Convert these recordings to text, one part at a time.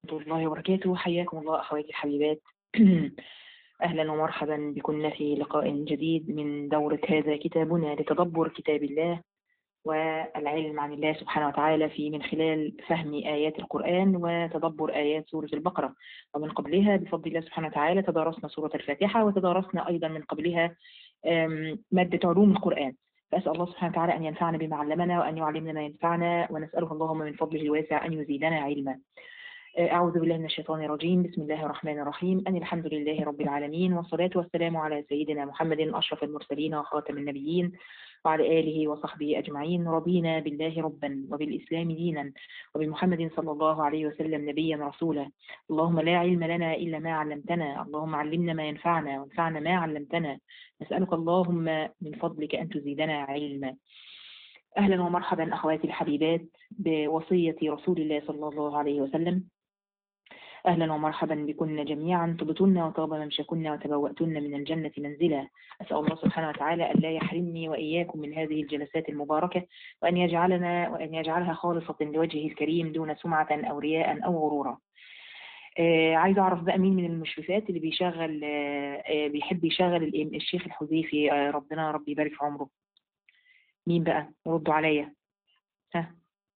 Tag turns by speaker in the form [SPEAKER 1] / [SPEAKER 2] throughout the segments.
[SPEAKER 1] الله وبركاته حياكم الله أخواتي الحبيبات أهلا ومرحبا بكم في لقاء جديد من دورة هذا كتابنا لتدبر كتاب الله والعلم عن الله سبحانه وتعالى في من خلال فهم آيات القرآن وتدبر آيات سورة البقرة ومن قبلها بفضل الله سبحانه وتعالى تدارسنا سورة الفاتحة وتدارسنا أيضا من قبلها آم، مادة علوم القرآن فأسأل الله سبحانه وتعالى أن ينفعنا بما علمنا وأن يعلمنا ما ينفعنا ونسأله اللهم من فضله الواسع أن يزيدنا علما أعوذ بالله من الشيطان الرجيم بسم الله الرحمن الرحيم أن الحمد لله رب العالمين والصلاة والسلام على سيدنا محمد أشرف المرسلين وخاتم النبيين وعلى آله وصحبه أجمعين رضينا بالله ربا وبالإسلام دينا وبمحمد صلى الله عليه وسلم نبيا رسولا اللهم لا علم لنا إلا ما علمتنا اللهم علمنا ما ينفعنا وانفعنا ما علمتنا نسألك اللهم من فضلك أن تزيدنا علما أهلا ومرحبا أخواتي الحبيبات بوصية رسول الله صلى الله عليه وسلم أهلا ومرحبا بكن جميعا طبتن وطاب ممشكن وتبوأتن من الجنة منزلا أسأل الله سبحانه وتعالى أن لا يحرمني وإياكم من هذه الجلسات المباركة وأن يجعلنا وأن يجعلها خالصة لوجهه الكريم دون سمعة أو رياء أو غرورا آه عايزة أعرف بقى مين من المشرفات اللي بيشغل آه آه بيحب يشغل الإم- الشيخ الحذيفي آه ربنا ربي يبارك في عمره مين بقى ردوا عليا ها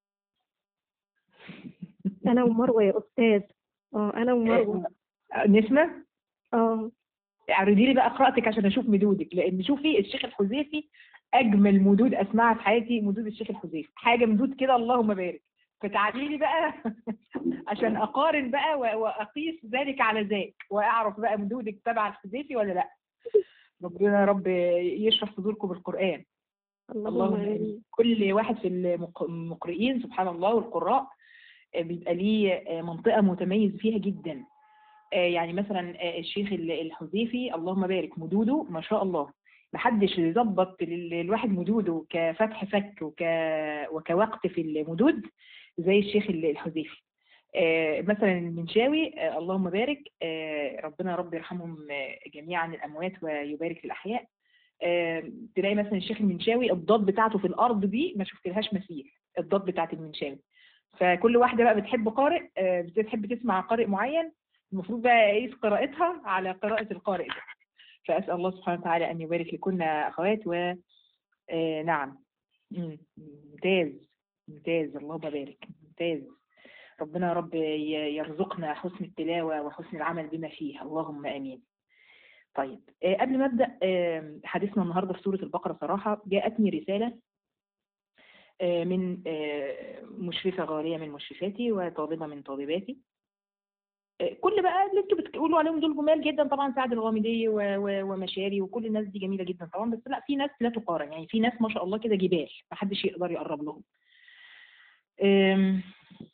[SPEAKER 2] انا ومروه يا استاذ اه انا ومروه
[SPEAKER 1] آه، نسمة
[SPEAKER 2] اه
[SPEAKER 1] اعرضي لي بقى قراءتك عشان اشوف مدودك لان شوفي الشيخ الحذيفي اجمل مدود اسمعها في حياتي مدود الشيخ الحذيفي حاجه مدود كده اللهم بارك فتعالي لي بقى عشان اقارن بقى و- واقيس ذلك على ذاك واعرف بقى مدودك تبع الحذيفي ولا لا ربنا يا رب يشرح صدوركم بالقران
[SPEAKER 2] اللهم
[SPEAKER 1] اللهم
[SPEAKER 2] امين
[SPEAKER 1] آمين. كل واحد في المق- المقرئين سبحان الله والقراء آه، بيبقى ليه آه، منطقة متميز فيها جدا آه، يعني مثلا آه، الشيخ ال- الحذيفي اللهم بارك مدوده ما شاء الله محدش يظبط لل- الواحد مدوده كفتح فك وك وكوقت في المدود زي الشيخ ال- الحذيفي آه، مثلا المنشاوي آه، اللهم بارك آه، ربنا يا رب يرحمهم آه، جميعا الاموات ويبارك في الاحياء آه، تلاقي مثلا الشيخ المنشاوي الضاد بتاعته في الارض دي ما شفتلهاش مثيل الضاد بتاعت المنشاوي فكل واحده بقى بتحب قارئ آه، بتحب تسمع قارئ معين المفروض بقى اقيس قراءتها على قراءه القارئ ده فاسال الله سبحانه وتعالى ان يبارك لكل اخوات و آه، نعم مم، ممتاز ممتاز اللهم بارك ممتاز ربنا يا رب ي- يرزقنا حسن التلاوه وحسن العمل بما فيه اللهم امين طيب آه، قبل ما ابدا آه، حديثنا النهارده في سوره البقره صراحه جاءتني رساله آه، من آه، مشرفه غاليه من مشرفاتي وطالبه من طالباتي آه، كل بقى اللي انتوا بتقولوا عليهم دول جمال جدا طبعا سعد الغامدي و- و- ومشاري وكل الناس دي جميله جدا طبعا بس لا في ناس لا تقارن يعني في ناس ما شاء الله كده جبال محدش يقدر يقرب لهم آم،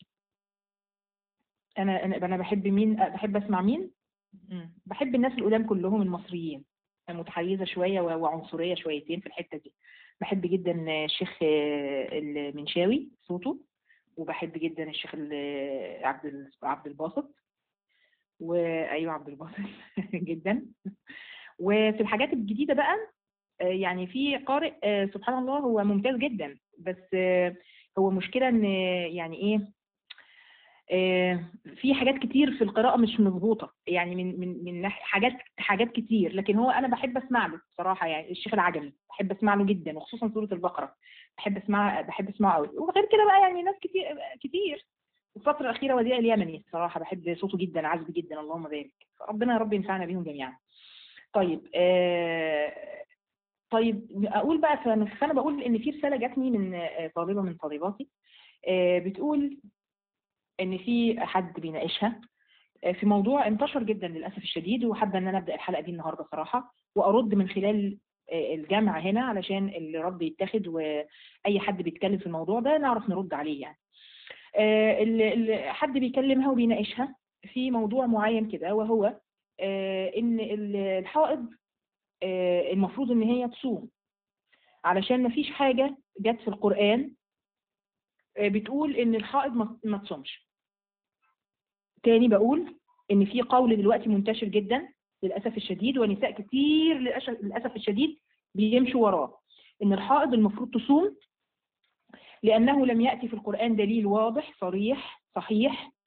[SPEAKER 1] انا انا انا بحب مين آه، بحب اسمع مين مم. بحب الناس القدام كلهم المصريين متحيزه شويه و- وعنصريه شويتين في الحته دي بحب جدا الشيخ آه، المنشاوي صوته وبحب جدا الشيخ ال- عبد ال- عبد الباسط وايوه عبد الباسط جدا وفي الحاجات الجديده بقى آه، يعني في قارئ آه، سبحان الله هو ممتاز جدا بس آه، هو مشكله ان آه، يعني ايه آه، في حاجات كتير في القراءة مش مظبوطة يعني من من من ناحية حاجات حاجات كتير لكن هو أنا بحب أسمع له بصراحة يعني الشيخ العجمي بحب أسمع له جدا وخصوصا سورة البقرة بحب أسمع بحب أسمعه قوي وغير كده بقى يعني ناس كتير كتير الفترة الأخيرة وديع اليمني بصراحة بحب صوته جدا عذب جدا اللهم بارك ربنا يا رب ينفعنا بيهم جميعا طيب آه طيب أقول بقى فأنا فأنا بقول إن في رسالة جاتني من آه، طالبة من طالباتي آه، بتقول ان في حد بيناقشها آه، في موضوع انتشر جدا للاسف الشديد وحابه ان انا ابدا الحلقه دي النهارده صراحه وارد من خلال آه، الجمع هنا علشان الرد يتاخد واي حد بيتكلم في الموضوع ده نعرف نرد عليه يعني آه، ال- ال- حد بيكلمها وبيناقشها في موضوع معين كده وهو آه، ان ال- الحائض آه، المفروض ان هي تصوم علشان ما فيش حاجه جت في القران آه، بتقول ان الحائض ما ما تصومش تاني بقول ان في قول دلوقتي منتشر جدا للاسف الشديد ونساء كتير للأش- للاسف الشديد بيمشوا وراه ان الحائض المفروض تصوم لانه لم ياتي في القران دليل واضح صريح صحيح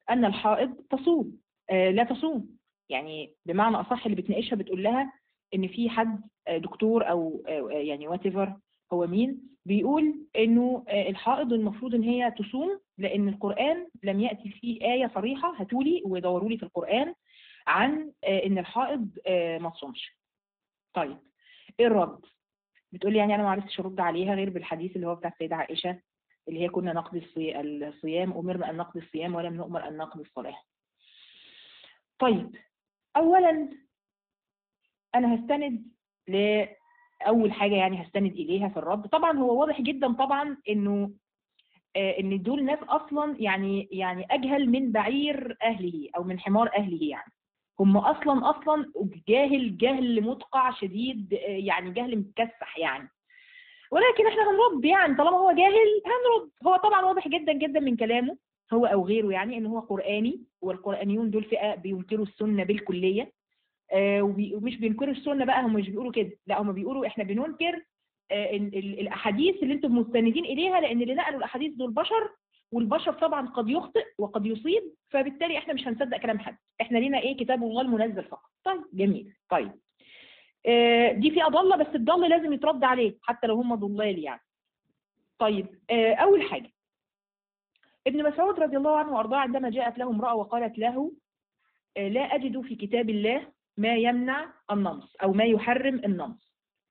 [SPEAKER 1] ان الحائض تصوم آه لا تصوم يعني بمعنى اصح اللي بتناقشها بتقول لها ان في حد آه، دكتور او آه، يعني وات هو مين بيقول انه آه، الحائض المفروض ان هي تصوم لان القران لم ياتي فيه ايه صريحه هاتولي ودوروا لي في القران عن آه، ان الحائض آه، ما تصومش طيب ايه الرد بتقولي يعني انا ما عرفتش ارد عليها غير بالحديث اللي هو بتاع السيده عائشه اللي هي كنا نقضي الصي- الصيام امرنا ان نقضي الصيام ولم نؤمر ان نقضي الصلاه طيب اولا انا هستند لاول حاجه يعني هستند اليها في الرد طبعا هو واضح جدا طبعا انه آه، ان دول ناس اصلا يعني يعني اجهل من بعير اهله او من حمار اهله يعني هم اصلا اصلا جاهل جهل مدقع شديد آه، يعني جهل متكسح يعني ولكن احنا هنرد يعني طالما هو جاهل هنرد هو طبعا واضح جدا جدا من كلامه هو او غيره يعني ان هو قراني والقرانيون دول فئه بينكروا السنه بالكليه آه، وبي- ومش بينكروا السنه بقى هم مش بيقولوا كده لا هم بيقولوا احنا بننكر آه، ال- ال- الاحاديث اللي انتم مستندين اليها لان اللي نقلوا الاحاديث دول بشر والبشر طبعا قد يخطئ وقد يصيب فبالتالي احنا مش هنصدق كلام حد احنا لينا ايه كتاب الله المنزل فقط طيب جميل طيب آه، دي فئه ضاله بس الضال لازم يترد عليه حتى لو هم ضلال يعني طيب آه، اول حاجه ابن مسعود رضي الله عنه وارضاه عندما جاءت له امراه وقالت له آه، لا اجد في كتاب الله ما يمنع النمص او ما يحرم النمص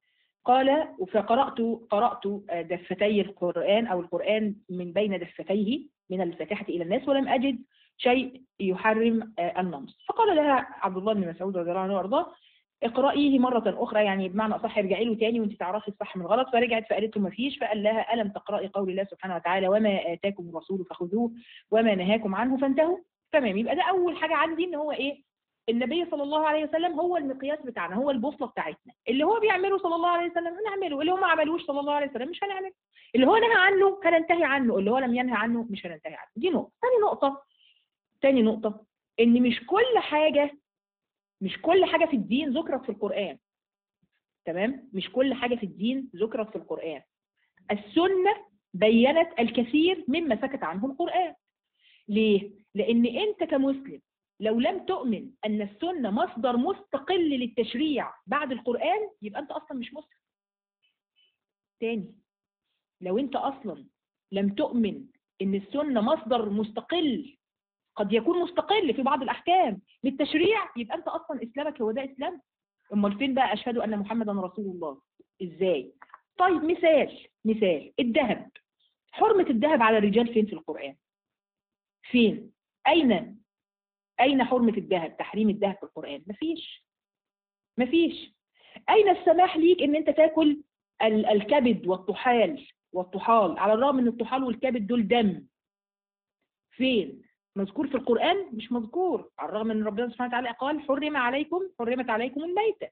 [SPEAKER 1] قال فقرأت قرأت دفتي القرآن أو القرآن من بين دفتيه من الفاتحة إلى الناس ولم أجد شيء يحرم النمص فقال لها عبد الله بن مسعود رضي الله عنه وارضاه اقرأيه مرة أخرى يعني بمعنى أصح ارجعي له تاني وأنت تعرفي الصح من الغلط فرجعت فقالت له ما فيش فقال لها ألم تقرأي قول الله سبحانه وتعالى وما آتاكم الرسول فخذوه وما نهاكم عنه فانتهوا تمام يبقى ده أول حاجة عندي إن هو إيه النبي صلى الله عليه وسلم هو المقياس بتاعنا هو البوصله بتاعتنا اللي هو بيعمله صلى الله عليه وسلم هنعمله اللي هو ما عملوش صلى الله عليه وسلم مش هنعمله اللي هو نهى عنه هننتهي عنه اللي هو لم ينهى عنه مش هننتهي عنه دي نقطه ثاني نقطه ثاني نقطه ان مش كل حاجه مش كل حاجه في الدين ذكرت في القران تمام مش كل حاجه في الدين ذكرت في القران السنه بينت الكثير مما سكت عنه القران ليه لان انت كمسلم لو لم تؤمن أن السنة مصدر مستقل للتشريع بعد القرآن يبقى أنت أصلا مش مسلم تاني لو أنت أصلا لم تؤمن أن السنة مصدر مستقل قد يكون مستقل في بعض الأحكام للتشريع يبقى أنت أصلا إسلامك هو ده إسلام أمال فين بقى أشهد أن محمدا رسول الله إزاي طيب مثال مثال الذهب حرمة الذهب على الرجال فين في القرآن فين أين أين حرمة الذهب تحريم الذهب في القرآن مفيش مفيش أين السماح ليك إن أنت تاكل ال- الكبد والطحال والطحال على الرغم إن الطحال والكبد دول دم فين مذكور في القرآن مش مذكور على الرغم إن ربنا سبحانه وتعالى قال حرم عليكم حرمت عليكم الميتة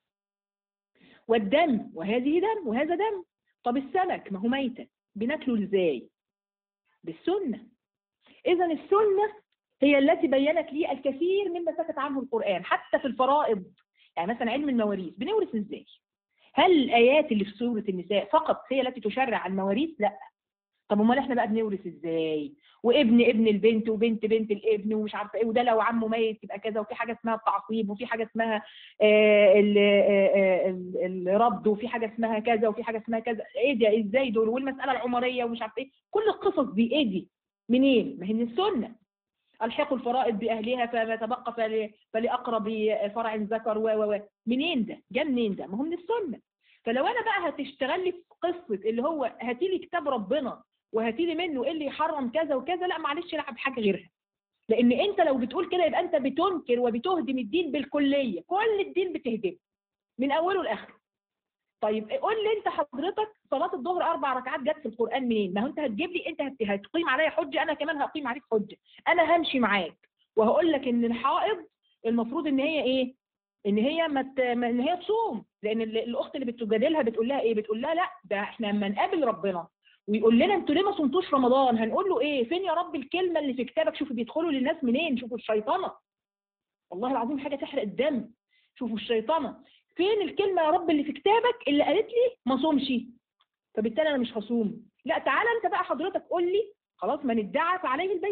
[SPEAKER 1] والدم وهذه دم وهذا دم طب السمك ما هو ميتة بناكله ازاي بالسنة إذا السنة هي التي بينت لي الكثير مما سكت عنه القرآن حتى في الفرائض يعني مثلا علم المواريث بنورث ازاي هل الآيات اللي في سورة النساء فقط هي التي تشرع المواريث لا طب امال احنا بقى بنورث ازاي وابن ابن البنت وبنت بنت الابن ومش عارفه ايه وده لو عمه ميت يبقى كذا وفي حاجه اسمها التعصيب وفي حاجه اسمها آه ال- آه، آه، ال- الرد وفي حاجه اسمها كذا وفي حاجه اسمها كذا ايه ده ازاي دول والمساله العمريه ومش عارفه ايه كل القصص دي ايه دي منين ما هي من السنه الحقوا الفرائض باهلها فما تبقى فل- فلاقرب فرع ذكر و و و منين ده جه منين ده ما هو من السنه فلو انا بقى هتشتغل لي في قصه اللي هو هاتي لي كتاب ربنا وهاتي لي منه ايه اللي يحرم كذا وكذا لا معلش العب بحاجه غيرها لان انت لو بتقول كده يبقى انت بتنكر وبتهدم الدين بالكليه كل الدين بتهدمه من اوله لاخره طيب قول لي انت حضرتك صلاه الظهر اربع ركعات جت في القران منين ما هو انت هتجيب لي انت هت- هتقيم عليا حجه انا كمان هقيم عليك حجه انا همشي معاك وهقول لك ان الحائض المفروض ان هي ايه ان هي ما مت... ان هي تصوم لان ال- الاخت اللي بتجادلها بتقول لها ايه بتقول لها لا ده احنا لما نقابل ربنا ويقول لنا انتوا ليه ما صمتوش رمضان هنقول له ايه فين يا رب الكلمه اللي في كتابك شوفوا بيدخلوا للناس منين شوفوا الشيطنه والله العظيم حاجه تحرق الدم شوفوا الشيطنه فين الكلمه يا رب اللي في كتابك اللي قالت لي ما صومش فبالتالي انا مش هصوم لا تعالى انت بقى حضرتك قول لي خلاص من ادعى فعليه البينه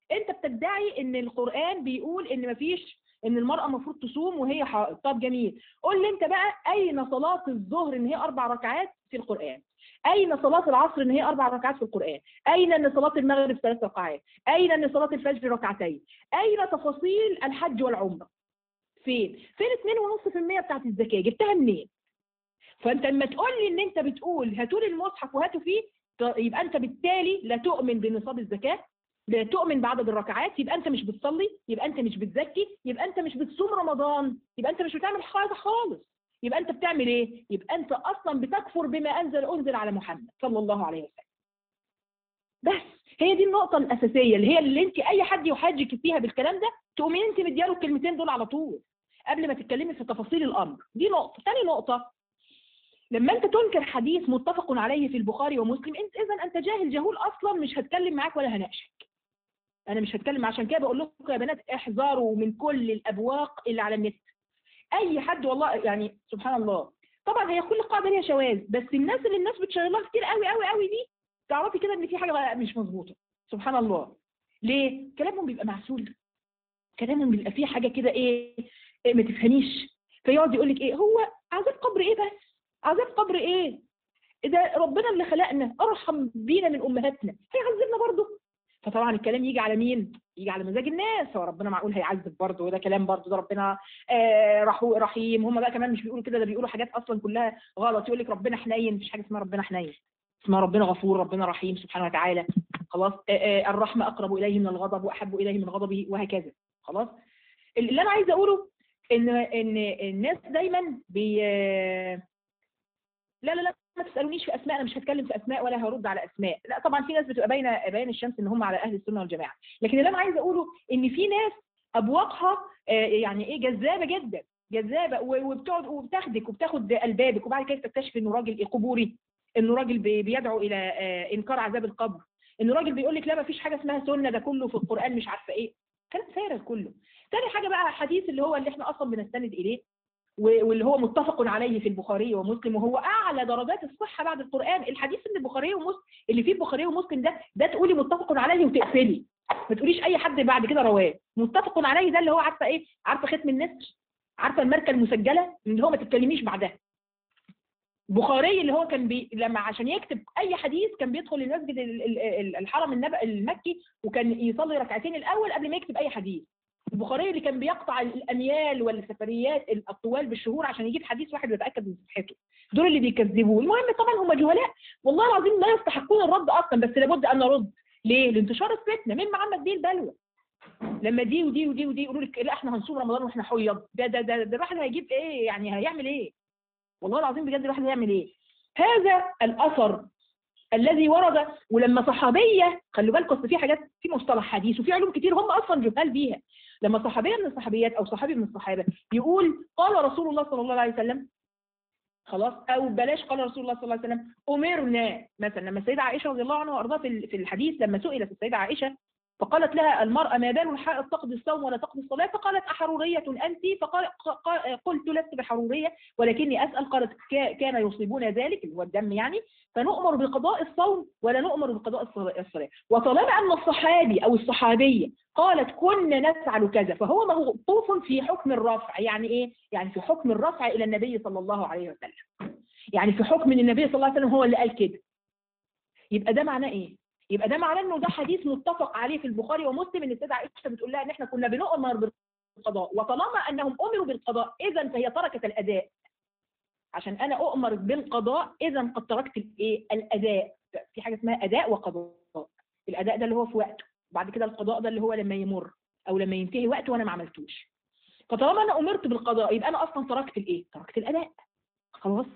[SPEAKER 1] انت بتدعي ان القران بيقول ان مفيش ان المراه المفروض تصوم وهي حائض طب جميل قول لي انت بقى اين صلاه الظهر ان هي اربع ركعات في القران اين صلاه العصر ان هي اربع ركعات في القران اين ان صلاه المغرب ثلاث ركعات اين ان صلاه الفجر ركعتين اين تفاصيل الحج والعمره فين فين 2.5% بتاعت الزكاه جبتها منين فانت لما تقول لي ان انت بتقول هاتوا لي المصحف وهاتوا فيه ط- يبقى انت بالتالي لا تؤمن بنصاب الزكاه لا تؤمن بعدد الركعات يبقى انت مش بتصلي يبقى انت مش بتزكي يبقى انت مش بتصوم رمضان يبقى انت مش بتعمل حاجه خالص يبقى انت بتعمل ايه يبقى انت اصلا بتكفر بما انزل انزل على محمد صلى الله عليه وسلم بس هي دي النقطة الأساسية اللي هي اللي أنت أي حد يحاجك فيها بالكلام ده تقومي أنت مدياله الكلمتين دول على طول قبل ما تتكلمي في تفاصيل الأمر دي نقطة تاني نقطة لما أنت تنكر حديث متفق عليه في البخاري ومسلم أنت إذا أنت جاهل جهول أصلا مش هتكلم معاك ولا هناقشك أنا مش هتكلم عشان كده بقول لكم يا بنات احذروا من كل الأبواق اللي على النت أي حد والله يعني سبحان الله طبعا هي كل قاعدة ليها شواذ بس الناس اللي الناس بتشغلها كتير قوي قوي قوي دي تعرفي كده ان في حاجه بقى مش مظبوطه سبحان الله ليه كلامهم بيبقى معسول كلامهم بيبقى فيه حاجه كده ايه, إيه ما تفهميش فيقعد يقول لك ايه هو عذاب قبر ايه بس عذاب قبر ايه ده ربنا اللي خلقنا ارحم بينا من امهاتنا هيعذبنا برضه فطبعا الكلام يجي على مين يجي على مزاج الناس هو ربنا معقول هيعذب برضه وده كلام برضه ده ربنا آه رحو رحيم هم بقى كمان مش بيقولوا كده ده بيقولوا حاجات اصلا كلها غلط يقول لك ربنا حنين مفيش حاجه اسمها ربنا حنين اسمها ربنا غفور ربنا رحيم سبحانه وتعالى خلاص آه، آه، الرحمة أقرب إليه من الغضب وأحب إليه من غضبه وهكذا خلاص اللي أنا عايزة أقوله إن إن الناس دايما بي لا لا لا ما تسألونيش في أسماء أنا مش هتكلم في أسماء ولا هرد على أسماء لا طبعا في ناس بتبقى باينة باين الشمس إن هم على أهل السنة والجماعة لكن اللي أنا عايزة أقوله إن في ناس أبواقها آه، يعني إيه جذابة جدا جذابة و- وبتقعد وبتاخدك وبتاخد ألبابك وبعد كده تكتشف إنه راجل إيه قبوري انه راجل بي- بيدعو الى آه، انكار عذاب القبر انه راجل بيقول لك لا ما فيش حاجه اسمها سنه ده كله في القران مش عارفه ايه كلام فارغ كله تاني حاجه بقى حديث اللي هو اللي احنا اصلا بنستند اليه و- واللي هو متفق عليه في البخاري ومسلم وهو اعلى درجات الصحه بعد القران الحديث اللي البخاري ومسلم اللي فيه البخاري ومسلم ده ده تقولي متفق عليه وتقفلي ما تقوليش اي حد بعد كده رواه متفق عليه ده اللي هو عارفه ايه عارفه ختم النسر عارفه الماركه المسجله اللي هو ما تتكلميش بعدها بخاري اللي هو كان بي... لما عشان يكتب اي حديث كان بيدخل المسجد ال- ال- ال- الحرم النب... المكي وكان يصلي ركعتين الاول قبل ما يكتب اي حديث البخاري اللي كان بيقطع الاميال والسفريات الطوال بالشهور عشان يجيب حديث واحد ويتاكد من صحته دول اللي بيكذبوه المهم طبعا هم جهلاء والله العظيم لا يستحقون الرد اصلا بس لابد ان نرد ليه لانتشار الفتنه مما عمت به البلوى لما دي ودي ودي ودي يقولوا لك لا احنا هنصوم رمضان واحنا حيض ده ده ده, ده الواحد هيجيب ايه يعني هيعمل ايه والله العظيم بجد الواحد هيعمل ايه هذا الاثر الذي ورد ولما صحابيه خلوا بالكم أصل في حاجات في مصطلح حديث وفي علوم كتير هم اصلا جهال بيها لما صحابيه من الصحابيات او صحابي من الصحابه يقول قال رسول الله صلى الله عليه وسلم خلاص او بلاش قال رسول الله صلى الله عليه وسلم امرنا مثلا لما السيده عائشه رضي الله عنها وارضاها في ال- في الحديث لما سئلت السيده عائشه فقالت لها المرأة ما بال الحائض تقضي الصوم ولا تقضي الصلاة فقالت أحرورية أنت فقال ق- قلت لست بحرورية ولكني أسأل قالت كا- كان يصيبون ذلك اللي هو الدم يعني فنؤمر بقضاء الصوم ولا نؤمر بقضاء الصلا- الصلاة وطالما أن الصحابي أو الصحابية قالت كنا نفعل كذا فهو موقوف في حكم الرفع يعني إيه؟ يعني في حكم الرفع إلى النبي صلى الله عليه وسلم يعني في حكم ان النبي صلى الله عليه وسلم هو اللي قال كده يبقى ده معناه ايه يبقى ده معناه انه ده حديث متفق عليه في البخاري ومسلم ان السيده عائشه بتقول لها ان احنا كنا بنؤمر بالقضاء وطالما انهم امروا بالقضاء اذا فهي تركت الاداء عشان انا اؤمر بالقضاء اذا قد تركت الايه الاداء في حاجه اسمها اداء وقضاء الاداء ده اللي هو في وقته بعد كده القضاء ده اللي هو لما يمر او لما ينتهي وقته وانا ما عملتوش فطالما انا امرت بالقضاء يبقى انا اصلا تركت الايه تركت الاداء خلاص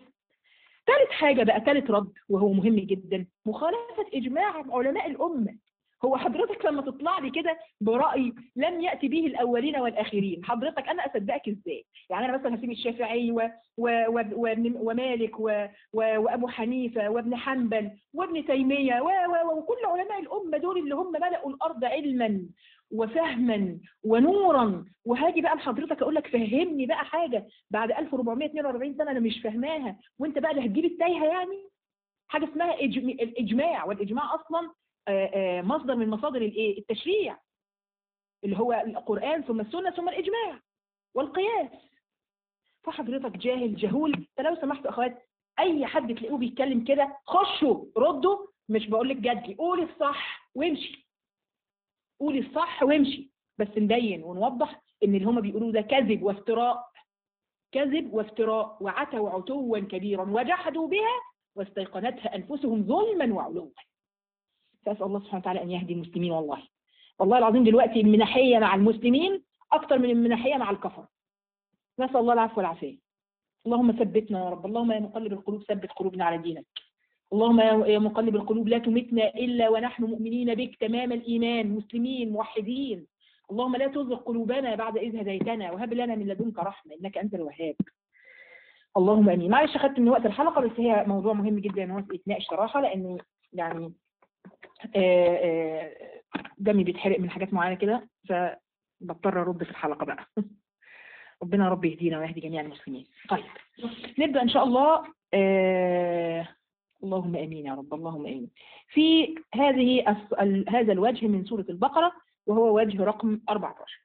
[SPEAKER 1] ثالث حاجة بقى ثالث رد وهو مهم جدا مخالفة إجماع علماء الأمة هو حضرتك لما تطلع لي كده برأي لم يأتي به الأولين والآخرين حضرتك أنا أصدقك إزاي يعني أنا مثلا هسيب الشافعي و... و... و... وابن- ومالك و... و... وأبو حنيفة وابن حنبل وابن تيمية و... و... وكل علماء الأمة دول اللي هم ملأوا الأرض علما وفهما ونورا وهاجي بقى لحضرتك اقول لك فهمني بقى حاجه بعد 1442 سنه انا مش فاهماها وانت بقى اللي هتجيب التايهه يعني حاجه اسمها إجم- الاجماع والاجماع اصلا آه، آه، مصدر من مصادر الايه التشريع اللي هو القرآن ثم السنة ثم الإجماع والقياس فحضرتك جاهل جهول فلو سمحت أخوات أي حد تلاقوه بيتكلم كده خشوا ردوا مش بقول لك جدي قولي الصح وامشي قولي الصح وامشي بس نبين ونوضح ان اللي هما بيقولوه ده كذب وافتراء كذب وافتراء وعتوا عتوا كبيرا وجحدوا بها واستيقنتها انفسهم ظلما وعلوا فاسال الله سبحانه وتعالى ان يهدي المسلمين والله والله العظيم دلوقتي المناحيه مع المسلمين اكثر من المناحيه مع الكفر نسال الله العفو والعافيه اللهم ثبتنا يا رب اللهم يا مقلب القلوب ثبت قلوبنا على دينك اللهم يا مقلب القلوب لا تمتنا إلا ونحن مؤمنين بك تمام الإيمان مسلمين موحدين اللهم لا تزغ قلوبنا بعد إذ هديتنا وهب لنا من لدنك رحمة إنك أنت الوهاب اللهم امين معلش اخدت من وقت الحلقه بس هي موضوع مهم جدا ان هو يتناقش صراحه لانه يعني آه، آه، دمي بيتحرق من حاجات معينه كده فبضطر ارد في الحلقه بقى ربنا يا رب يهدينا ويهدي جميع المسلمين طيب نبدا ان شاء الله آه، اللهم امين يا رب اللهم امين في هذه الس- ال- هذا الوجه من سوره البقره وهو وجه رقم 14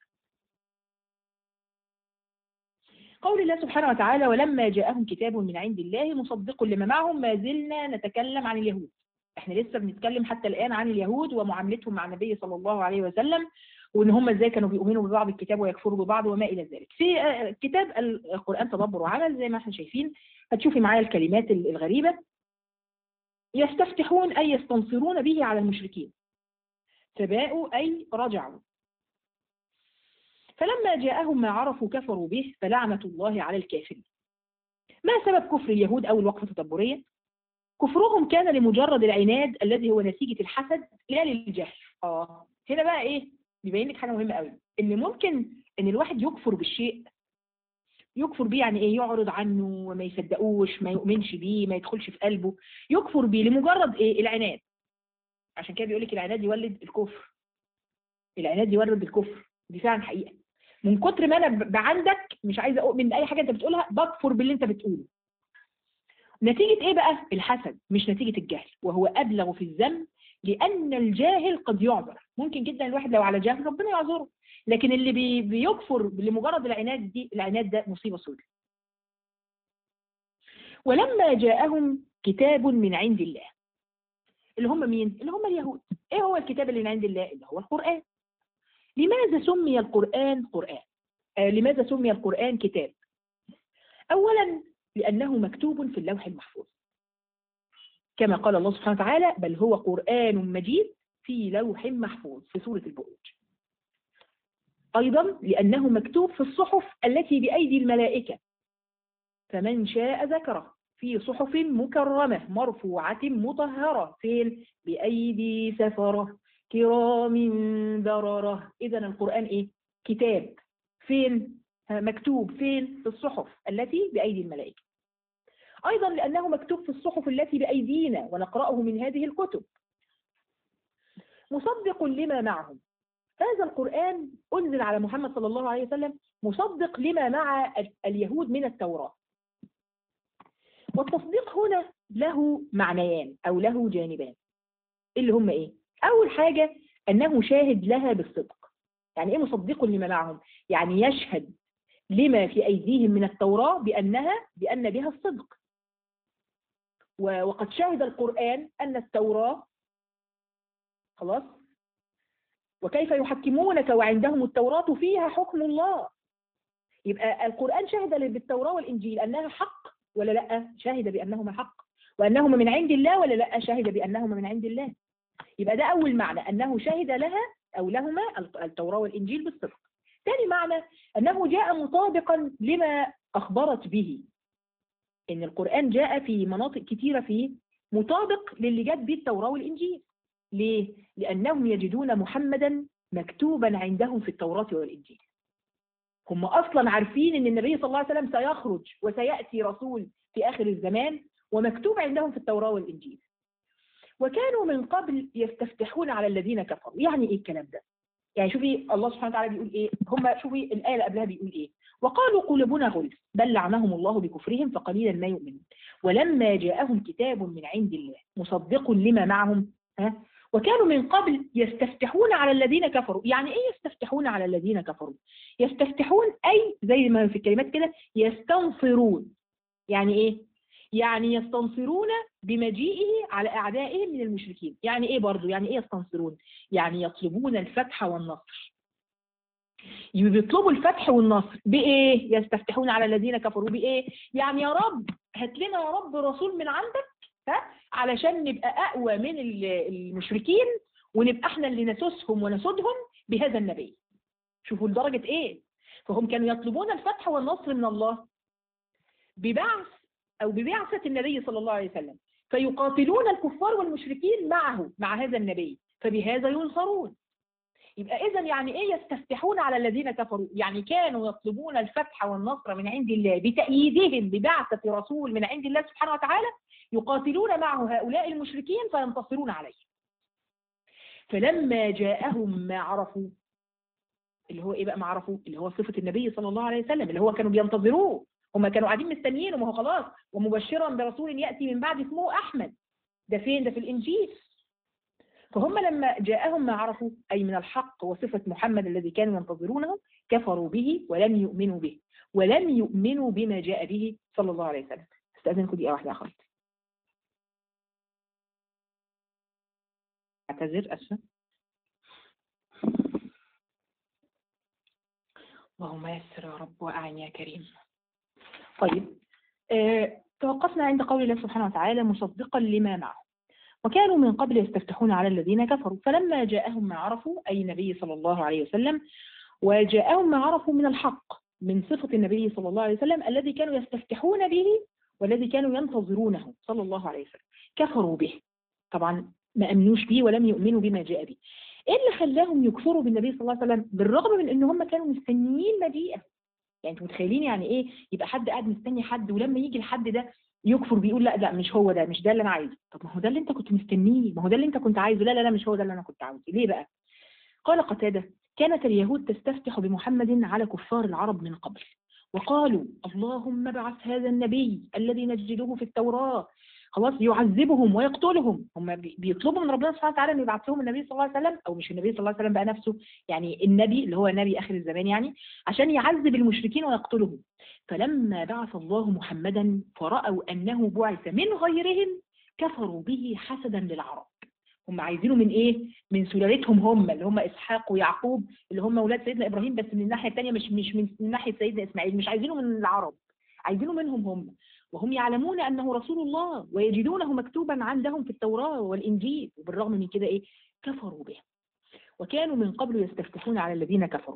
[SPEAKER 1] قول الله سبحانه وتعالى ولما جاءهم كتاب من عند الله مصدق لما معهم ما زلنا نتكلم عن اليهود احنا لسه بنتكلم حتى الان عن اليهود ومعاملتهم مع النبي صلى الله عليه وسلم وان هم ازاي كانوا بيؤمنوا ببعض الكتاب ويكفروا ببعض وما الى ذلك في آه، كتاب القران تدبر وعمل زي ما احنا شايفين هتشوفي معايا الكلمات ال- الغريبه يستفتحون اي يستنصرون به على المشركين فباءوا اي رجعوا فلما جاءهم ما عرفوا كفروا به فلعنة الله على الكافرين ما سبب كفر اليهود أو الوقفة التدبرية؟ كفرهم كان لمجرد العناد الذي هو نتيجة الحسد لا للجهل آه هنا بقى إيه؟ بيبين لك حاجة مهمة قوي إن ممكن إن الواحد يكفر بالشيء يكفر بيه يعني إيه؟ يعرض عنه وما يصدقوش ما يؤمنش بيه ما يدخلش في قلبه يكفر بيه لمجرد إيه؟ العناد عشان كده بيقول لك العناد يولد الكفر العناد يولد الكفر دي فعلا حقيقة من كتر ما انا ب- ب- عندك مش عايزه اؤمن باي حاجه انت بتقولها بكفر باللي انت بتقوله نتيجه ايه بقى الحسد مش نتيجه الجهل وهو ابلغ في الذنب لان الجاهل قد يعذر ممكن جدا الواحد لو على جهل ربنا يعذره لكن اللي بي بيكفر لمجرد العناد دي العناد ده مصيبه سوداء ولما جاءهم كتاب من عند الله اللي هم مين اللي هم اليهود ايه هو الكتاب اللي من عند الله اللي هو القران لماذا سمي القرآن قرآن؟ آه لماذا سمي القرآن كتاب؟ أولا لأنه مكتوب في اللوح المحفوظ كما قال الله سبحانه وتعالى بل هو قرآن مجيد في لوح محفوظ في سورة البروج أيضا لأنه مكتوب في الصحف التي بأيدي الملائكة فمن شاء ذكره في صحف مكرمة مرفوعة مطهرة فين؟ بأيدي سفرة كرام بررة إذا القرآن إيه؟ كتاب فين؟ ها، مكتوب فين؟ في الصحف التي بأيدي الملائكة أيضا لأنه مكتوب في الصحف التي بأيدينا ونقرأه من هذه الكتب مصدق لما معهم هذا القرآن أنزل على محمد صلى الله عليه وسلم مصدق لما مع ال- اليهود من التوراة والتصديق هنا له معنيان أو له جانبان اللي هم إيه؟ أول حاجة أنه شاهد لها بالصدق يعني إيه مصدق لما معهم؟ يعني يشهد لما في أيديهم من التوراة بأنها بأن بها الصدق و- وقد شهد القرآن أن التوراة خلاص وكيف يحكمونك وعندهم التوراة فيها حكم الله يبقى القرآن شهد بالتوراة والإنجيل أنها حق ولا لا شهد بأنهما حق وأنهما من عند الله ولا لا شهد بأنهما من عند الله يبقى ده أول معنى أنه شهد لها أو لهما التوراة والإنجيل بالصدق ثاني معنى أنه جاء مطابقا لما أخبرت به إن القرآن جاء في مناطق كثيرة فيه مطابق للي جت به التوراة والإنجيل ليه؟ لأنهم يجدون محمدا مكتوبا عندهم في التوراة والإنجيل هم أصلا عارفين أن النبي صلى الله عليه وسلم سيخرج وسيأتي رسول في آخر الزمان ومكتوب عندهم في التوراة والإنجيل وكانوا من قبل يستفتحون على الذين كفروا يعني ايه الكلام ده يعني شوفي الله سبحانه وتعالى بيقول ايه هم شوفي الآية اللي قبلها بيقول ايه وقالوا قلوبنا غلف بل لعنهم الله بكفرهم فقليلا ما يؤمنون ولما جاءهم كتاب من عند الله مصدق لما معهم ها وكانوا من قبل يستفتحون على الذين كفروا يعني ايه يستفتحون على الذين كفروا يستفتحون اي زي ما في الكلمات كده يستنصرون يعني ايه يعني يستنصرون بمجيئه على اعدائهم من المشركين يعني ايه برضو يعني ايه يستنصرون يعني يطلبون الفتح والنصر بيطلبوا الفتح والنصر بايه يستفتحون على الذين كفروا بايه يعني يا رب هات لنا يا رب رسول من عندك ها علشان نبقى اقوى من المشركين ونبقى احنا اللي نسوسهم ونسودهم بهذا النبي شوفوا لدرجة ايه فهم كانوا يطلبون الفتح والنصر من الله ببعث او ببعثة النبي صلى الله عليه وسلم فيقاتلون الكفار والمشركين معه مع هذا النبي فبهذا ينصرون يبقى اذا يعني ايه يستفتحون على الذين كفروا يعني كانوا يطلبون الفتح والنصر من عند الله بتأييدهم ببعثة رسول من عند الله سبحانه وتعالى يقاتلون معه هؤلاء المشركين فينتصرون عليه فلما جاءهم ما عرفوا اللي هو ايه بقى ما عرفوا اللي هو صفة النبي صلى الله عليه وسلم اللي هو كانوا بينتظروه هم كانوا قاعدين مستنيينه ما هو خلاص ومبشرا برسول يأتي من بعد اسمه أحمد ده فين ده في الإنجيل فهم لما جاءهم ما عرفوا أي من الحق وصفة محمد الذي كانوا ينتظرونه كفروا به ولم يؤمنوا به ولم يؤمنوا بما جاء به صلى الله عليه وسلم استأذنكم دقيقة واحدة يا أخوات أعتذر أسفة اللهم يسر يا رب وأعن يا كريم طيب آه، توقفنا عند قول الله سبحانه وتعالى مصدقا لما معه وكانوا من قبل يستفتحون على الذين كفروا فلما جاءهم ما عرفوا أي النبي صلى الله عليه وسلم وجاءهم ما عرفوا من الحق من صفة النبي صلى الله عليه وسلم الذي كانوا يستفتحون به والذي كانوا ينتظرونه صلى الله عليه وسلم كفروا به طبعا ما أمنوش به ولم يؤمنوا بما جاء به ايه اللي خلاهم يكفروا بالنبي صلى الله عليه وسلم بالرغم من ان هم كانوا مستنيين مجيئه يعني انتوا متخيلين يعني ايه يبقى حد قاعد مستني حد ولما يجي الحد ده يكفر بيقول لا لا مش هو ده مش ده اللي انا عايزه طب ما هو ده اللي انت كنت مستنيه ما هو ده اللي انت كنت عايزه لا لا لا مش هو ده اللي انا كنت عاوزه ليه بقى قال قتاده كانت اليهود تستفتح بمحمد على كفار العرب من قبل وقالوا اللهم ابعث هذا النبي الذي نجده في التوراة خلاص يعذبهم ويقتلهم هم بيطلبوا من ربنا سبحانه وتعالى انه يبعث لهم النبي صلى الله عليه وسلم او مش النبي صلى الله عليه وسلم بقى نفسه يعني النبي اللي هو نبي اخر الزمان يعني عشان يعذب المشركين ويقتلهم فلما بعث الله محمدا فرأوا انه بعث من غيرهم كفروا به حسدا للعرب هم عايزينه من ايه من سلالتهم هم اللي هم اسحاق ويعقوب اللي هم اولاد سيدنا ابراهيم بس من الناحيه الثانيه مش مش من ناحيه سيدنا اسماعيل مش عايزينه من العرب عايزينه منهم هم وهم يعلمون أنه رسول الله ويجدونه مكتوبا عندهم في التوراة والإنجيل وبالرغم من كده إيه كفروا به وكانوا من قبل يستفتحون على الذين كفروا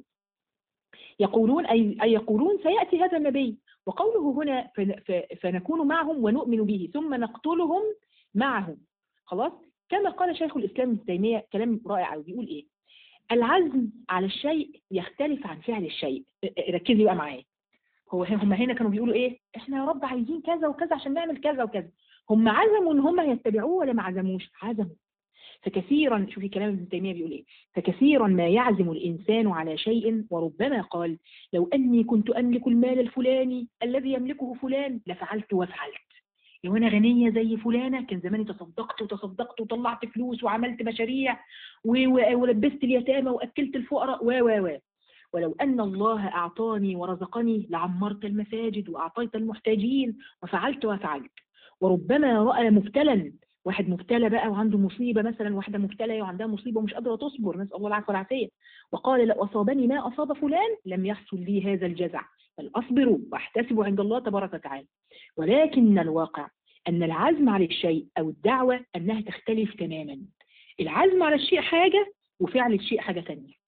[SPEAKER 1] يقولون أي, أي يقولون سيأتي هذا النبي وقوله هنا فنكون معهم ونؤمن به ثم نقتلهم معهم خلاص كما قال شيخ الإسلام ابن تيمية كلام رائع وبيقول إيه العزم على الشيء يختلف عن فعل الشيء ركزي بقى معايا هو هم هنا كانوا بيقولوا ايه احنا يا رب عايزين كذا وكذا عشان نعمل كذا وكذا هم عزموا ان هم يتبعوه ولا ما عزموش عزموا فكثيرا شوفي كلام ابن تيميه بيقول ايه فكثيرا ما يعزم الانسان على شيء وربما قال لو اني كنت املك المال الفلاني الذي يملكه فلان لفعلت وفعلت لو انا غنيه زي فلانه كان زماني تصدقت وتصدقت وطلعت فلوس وعملت مشاريع ولبست اليتامى واكلت الفقراء و و و ولو أن الله أعطاني ورزقني لعمرت المساجد وأعطيت المحتاجين وفعلت وفعلت وربما رأى مبتلا واحد مبتلى بقى وعنده مصيبة مثلا واحدة مبتلى وعندها مصيبة ومش قادرة تصبر نسأل الله العافية والعافية وقال لو أصابني ما أصاب فلان لم يحصل لي هذا الجزع بل أصبر وأحتسب عند الله تبارك وتعالى ولكن الواقع أن العزم على الشيء أو الدعوة أنها تختلف تماما العزم على الشيء حاجة وفعل الشيء حاجة ثانية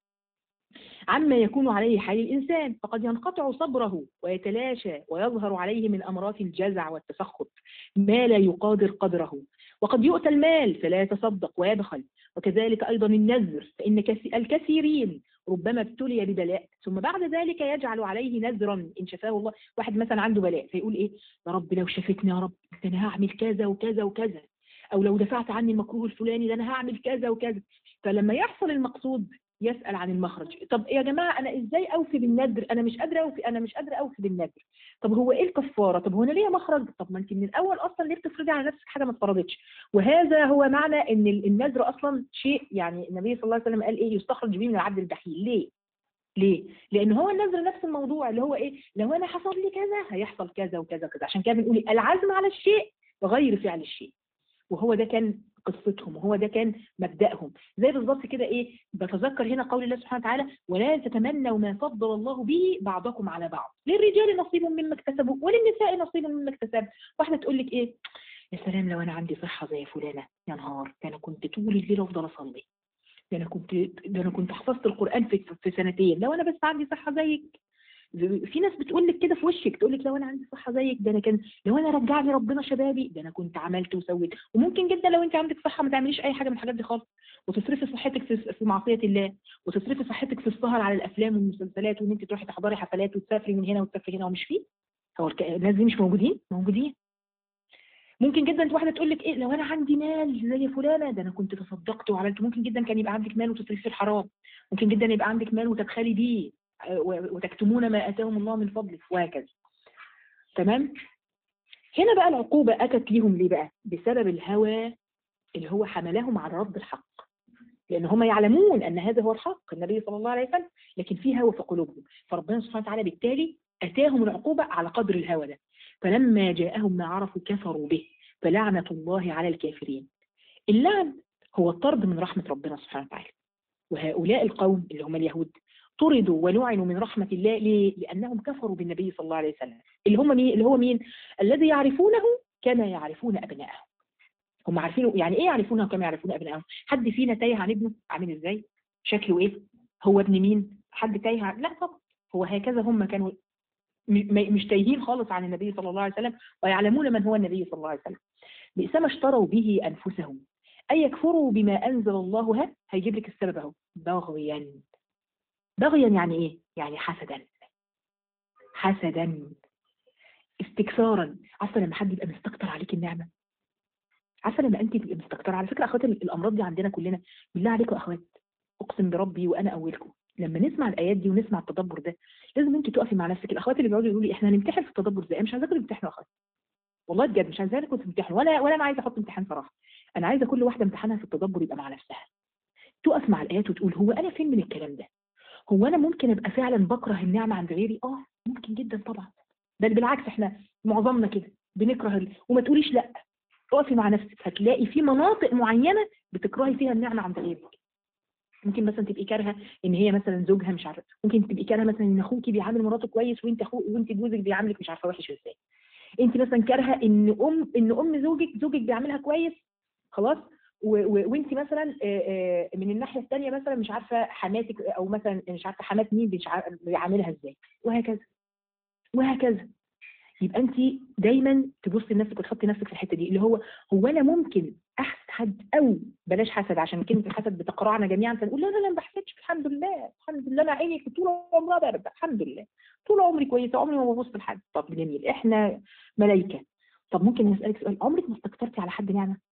[SPEAKER 1] عما يكون عليه حال الإنسان فقد ينقطع صبره ويتلاشى ويظهر عليه من أمراض الجزع والتسخط ما لا يقادر قدره وقد يؤتى المال فلا يتصدق ويبخل وكذلك أيضا النذر فإن الكثيرين ربما ابتلي ببلاء ثم بعد ذلك يجعل عليه نذرا إن شفاه الله واحد مثلا عنده بلاء فيقول إيه يا رب لو شفتني يا رب أنا هعمل كذا وكذا وكذا أو لو دفعت عني المكروه الفلاني ده أنا هعمل كذا وكذا فلما يحصل المقصود يسأل عن المخرج طب يا جماعة أنا إزاي أوفي بالنذر أنا مش قادرة أوفي أنا مش قادرة أوفي بالنذر طب هو إيه الكفارة طب هو أنا ليه مخرج طب ما أنت من الأول أصلا ليه بتفرضي على نفسك حاجة ما اتفرضتش وهذا هو معنى إن النذر أصلا شيء يعني النبي صلى الله عليه وسلم قال إيه يستخرج به من العبد البخيل ليه ليه؟ لأن هو النذر نفس الموضوع اللي هو إيه؟ لو أنا حصل لي كذا هيحصل كذا وكذا وكذا عشان كده بنقول العزم على الشيء غير فعل الشيء وهو ده كان قصتهم وهو ده كان مبدأهم زي بالظبط كده ايه بتذكر هنا قول الله سبحانه وتعالى ولا تتمنوا ما فضل الله به بعضكم على بعض للرجال نصيب مما اكتسبوا وللنساء نصيب مما اكتسب واحده تقول لك ايه يا سلام لو انا عندي صحه زي فلانه يا نهار ده انا كنت طول الليل افضل اصلي ده انا كنت ده انا كنت حفظت القران في في سنتين لو انا بس عندي صحه زيك في ناس بتقول لك كده في وشك تقول لك لو انا عندي صحه زيك ده انا كان لو انا رجع لي ربنا شبابي ده انا كنت عملت وسويت وممكن جدا لو انت عندك صحه ما تعمليش اي حاجه من الحاجات دي خالص وتصرفي صحتك في في معصيه الله وتصرفي صحتك في السهر على الافلام والمسلسلات وان انت تروحي تحضري حفلات وتسافري من هنا وتسافري هنا ومش فيه هو الك- الناس دي مش موجودين موجودين ممكن جدا واحده تقول لك ايه لو انا عندي مال زي فلانه ده انا كنت تصدقت وعملت ممكن جدا كان يبقى عندك مال وتصرفي في الحرام ممكن جدا يبقى عندك مال وتبخلي بيه آه، و- وتكتمون ما اتاهم الله من فضله وهكذا تمام هنا بقى العقوبه اتت ليهم ليه بقى بسبب الهوى اللي هو حملهم على رد الحق لان هم يعلمون ان هذا هو الحق النبي صلى الله عليه وسلم لكن في هوى في قلوبهم فربنا سبحانه وتعالى بالتالي اتاهم العقوبه على قدر الهوى ده فلما جاءهم ما عرفوا كفروا به فلعنه الله على الكافرين اللعن هو الطرد من رحمه ربنا سبحانه وتعالى وهؤلاء القوم اللي هم اليهود طردوا ولعنوا من رحمة الله ليه؟ لأنهم كفروا بالنبي صلى الله عليه وسلم اللي هم مين؟ اللي هو مين؟ الذي يعرفونه كما يعرفون أبنائهم هم عارفينه يعني إيه يعرفونه كما يعرفون أبنائهم؟ حد فينا تايه عن ابنه عامل إزاي؟ شكله إيه؟ هو ابن مين؟ حد تايه عن لا طبعا هو هكذا هم كانوا م- م- مش تايهين خالص عن النبي صلى الله عليه وسلم ويعلمون من هو النبي صلى الله عليه وسلم بئس ما اشتروا به أنفسهم أن يكفروا بما أنزل الله ها هيجيب لك السبب أهو بغيا بغيا يعني ايه؟ يعني حسدا حسدا استكثارا عارفه لما حد يبقى مستكتر عليك النعمه عارفه لما انت تبقي مستكتره على فكره اخوات ال- الامراض دي عندنا كلنا بالله عليكم يا اخوات اقسم بربي وانا اولكم لما نسمع الايات دي ونسمع التدبر ده لازم انت تقفي مع نفسك الاخوات اللي بيقعدوا يقولوا لي احنا هنمتحن في التدبر ازاي أنا مش عايزاكم تمتحنوا يا اخوات والله بجد مش عايزاكم تمتحنوا ولا ولا انا عايزه احط امتحان صراحه انا عايزه كل واحده امتحانها في التدبر يبقى مع نفسها تقف مع الايات وتقول هو انا فين من الكلام ده هو انا ممكن ابقى فعلا بكره النعمه عند غيري اه ممكن جدا طبعا بل بالعكس احنا معظمنا كده بنكره ال... وما تقوليش لا اقفي مع نفسك هتلاقي في مناطق معينه بتكرهي فيها النعمه عند غيرك ممكن مثلا تبقي كارهه ان هي مثلا زوجها مش عارفه ممكن تبقي كارهه مثلا ان اخوكي بيعامل مراته كويس وانت اخو وانت جوزك بيعاملك مش عارفه وحش ازاي انت مثلا كارهه ان ام ان ام زوجك زوجك بيعاملها كويس خلاص و- و- وانت مثلا آه، آه، من الناحيه الثانيه مثلا مش عارفه حماتك او مثلا مش عارفه حمات مين مش عارفة بيعاملها ازاي وهكذا وهكذا يبقى انت دايما تبصي لنفسك وتحطي نفسك في الحته دي اللي هو هو انا ممكن احسد حد او بلاش حسد عشان كلمه الحسد بتقرعنا جميعا فنقول لا لا لا ما بحسدش الحمد لله الحمد لله انا عيني طول عمرها بارده الحمد لله طول عمري كويسه عمري ما ببص لحد طب جميل احنا ملايكه طب ممكن نسالك سؤال عمرك ما استكترتي على حد نعمه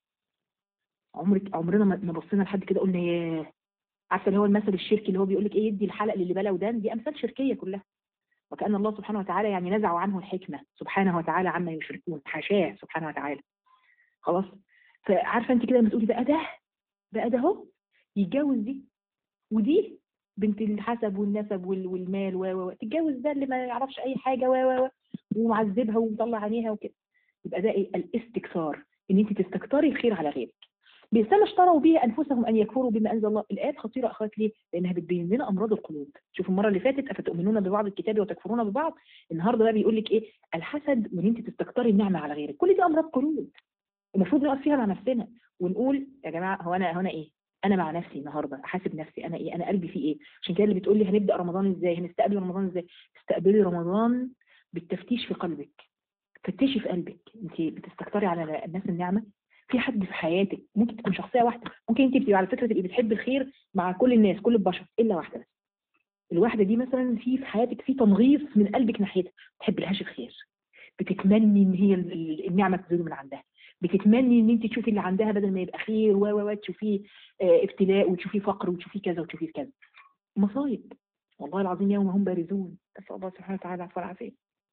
[SPEAKER 1] عمرك عمرنا ما ما بصينا لحد كده قلنا ياه عارفه اللي هو المثل الشركي اللي هو بيقول لك ايه يدي الحلق للي بلا ودان دي امثال شركيه كلها وكأن الله سبحانه وتعالى يعني نزع عنه الحكمة سبحانه وتعالى عما يشركون حاشاه سبحانه وتعالى خلاص فعارفة انت كده لما تقولي بقى ده بقى ده اهو يتجوز دي ودي بنت الحسب والنسب وال- والمال و و و تتجوز ده اللي ما يعرفش اي حاجة و و و ومعذبها ومطلع عينيها وكده يبقى ده ايه الاستكثار ان انت تستكثري الخير على غيرك بئس ما اشتروا به انفسهم ان يكفروا بما انزل الله الايات خطيره اخوات ليه لانها بتبين لنا امراض القلوب شوفوا المره اللي فاتت افتؤمنون ببعض الكتاب وتكفرون ببعض النهارده بقى بيقول لك ايه الحسد وان انت تستكتري النعمه على غيرك كل دي امراض قلوب المفروض نقف فيها مع نفسنا ونقول يا جماعه هو انا هو انا ايه انا مع نفسي النهارده احاسب نفسي انا ايه انا قلبي فيه ايه عشان كده اللي بتقول لي هنبدا رمضان ازاي هنستقبل رمضان ازاي استقبلي رمضان بالتفتيش في قلبك فتشي في قلبك انت بتستكتري على الناس النعمه في حد في حياتك ممكن تكون شخصيه واحده ممكن انت بتبقي على فكره تبقي بتحبي الخير مع كل الناس كل البشر الا واحده بس الواحده دي مثلا في في حياتك في تنغيص من قلبك ناحيتها ما تحبلهاش الخير بتتمني ان هي ال- ال- النعمه تزول من عندها بتتمني ان انت تشوفي اللي عندها بدل ما يبقى خير و و و تشوفيه آه، ابتلاء وتشوفيه فقر وتشوفيه كذا وتشوفيه كذا مصايب والله العظيم يوم هم بارزون نسال الله سبحانه وتعالى العفو والعافيه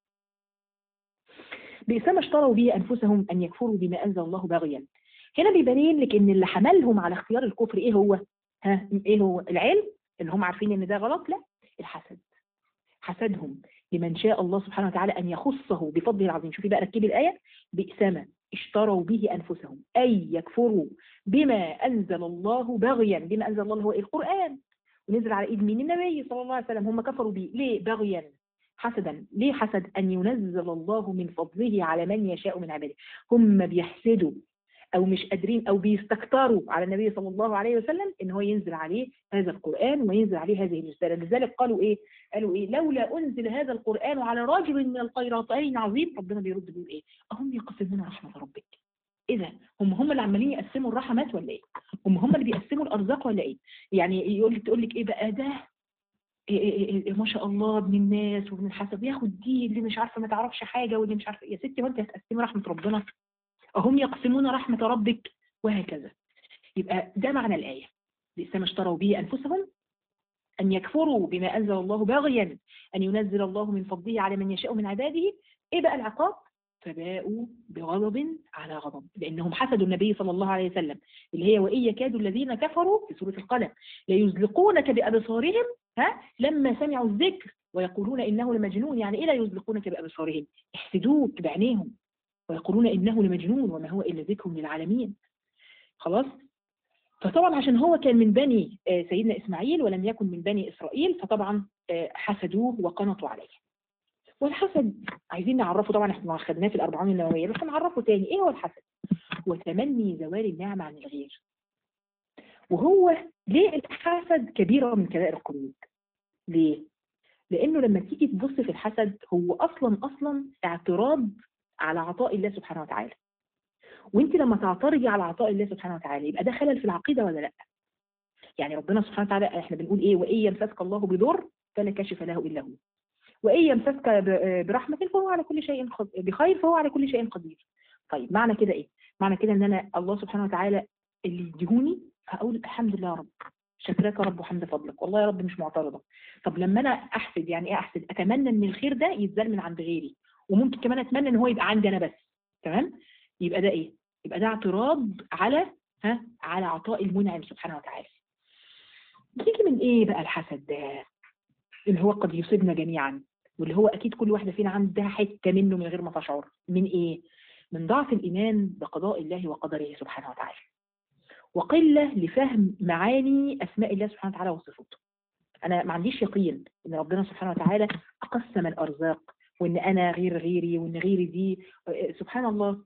[SPEAKER 1] بئس ما اشتروا به انفسهم ان يكفروا بما انزل الله بغيا هنا بيبين لك ان اللي حملهم على اختيار الكفر ايه هو ها ايه هو العلم اللي هم عارفين ان ده غلط لا الحسد حسدهم لمن شاء الله سبحانه وتعالى ان يخصه بفضله العظيم شوفي بقى ركبي الايه بئس ما اشتروا به انفسهم اي يكفروا بما انزل الله بغيا بما انزل الله هو إيه؟ القران ونزل على ايد مين النبي صلى الله عليه وسلم هم كفروا به ليه بغيا حسدا ليه حسد ان ينزل الله من فضله على من يشاء من عباده هم بيحسدوا او مش قادرين او بيستكتروا على النبي صلى الله عليه وسلم ان هو ينزل عليه هذا القران وينزل عليه هذه الرساله لذلك قالوا ايه قالوا ايه لولا انزل هذا القران على رجل من القيراطين عظيم ربنا بيرد بيقول ايه اهم يقسمون رحمه ربك ايه ده هم هم اللي عمالين يقسموا الرحمات ولا ايه هم هم اللي بيقسموا الارزاق ولا ايه يعني يقول لك تقول لك ايه بقى ده إيه إيه إيه إيه ما شاء الله ابن الناس وابن الحسب ياخد دي اللي مش عارفه ما تعرفش حاجه واللي مش عارفه يا ستي هو انت هتقسمي رحمه ربنا أهم يقسمون رحمة ربك وهكذا يبقى ده معنى الآية بئس ما اشتروا به أنفسهم أن يكفروا بما أنزل الله باغيا أن ينزل الله من فضله على من يشاء من عباده إيه بقى العقاب؟ فباءوا بغضب على غضب لأنهم حسدوا النبي صلى الله عليه وسلم اللي هي وإن يكاد الذين كفروا في سورة القلم ليزلقونك بأبصارهم ها لما سمعوا الذكر ويقولون إنه لمجنون يعني إيه لا يزلقونك بأبصارهم يحسدوك بعينيهم ويقولون إنه لمجنون وما هو إلا ذكر للعالمين خلاص فطبعا عشان هو كان من بني سيدنا إسماعيل ولم يكن من بني إسرائيل فطبعا حسدوه وقنطوا عليه والحسد عايزين نعرفه طبعا احنا خدناه في الأربعين النووية بس نعرفه تاني ايه هو الحسد هو تمني زوال النعمة عن الغير وهو ليه الحسد كبيرة من كبائر القلوب ليه لانه لما تيجي تبص في الحسد هو اصلا اصلا اعتراض على عطاء الله سبحانه وتعالى وانت لما تعترضي على عطاء الله سبحانه وتعالى يبقى ده خلل في العقيده ولا لا يعني ربنا سبحانه وتعالى احنا بنقول ايه وان يمسسك الله بضر فلا كاشف له الا هو وان يمسسك برحمه فهو على كل شيء بخير فهو على كل شيء قدير طيب معنى كده ايه معنى كده ان انا الله سبحانه وتعالى اللي يديهوني هقول الحمد لله يا رب شكرك يا رب وحمد فضلك والله يا رب مش معترضه طب لما انا احسد يعني ايه احسد اتمنى ان الخير ده يتزال من عند غيري وممكن كمان اتمنى ان هو يبقى عندي انا بس تمام يبقى ده ايه يبقى ده اعتراض على ها على عطاء المنعم سبحانه وتعالى بيجي من ايه بقى الحسد ده اللي هو قد يصيبنا جميعا واللي هو اكيد كل واحده فينا عندها حته منه من غير ما تشعر من ايه من ضعف الايمان بقضاء الله وقدره سبحانه وتعالى وقله لفهم معاني اسماء الله سبحانه وتعالى وصفاته انا ما عنديش يقين ان ربنا سبحانه وتعالى قسم الارزاق وان انا غير غيري وان غيري دي سبحان الله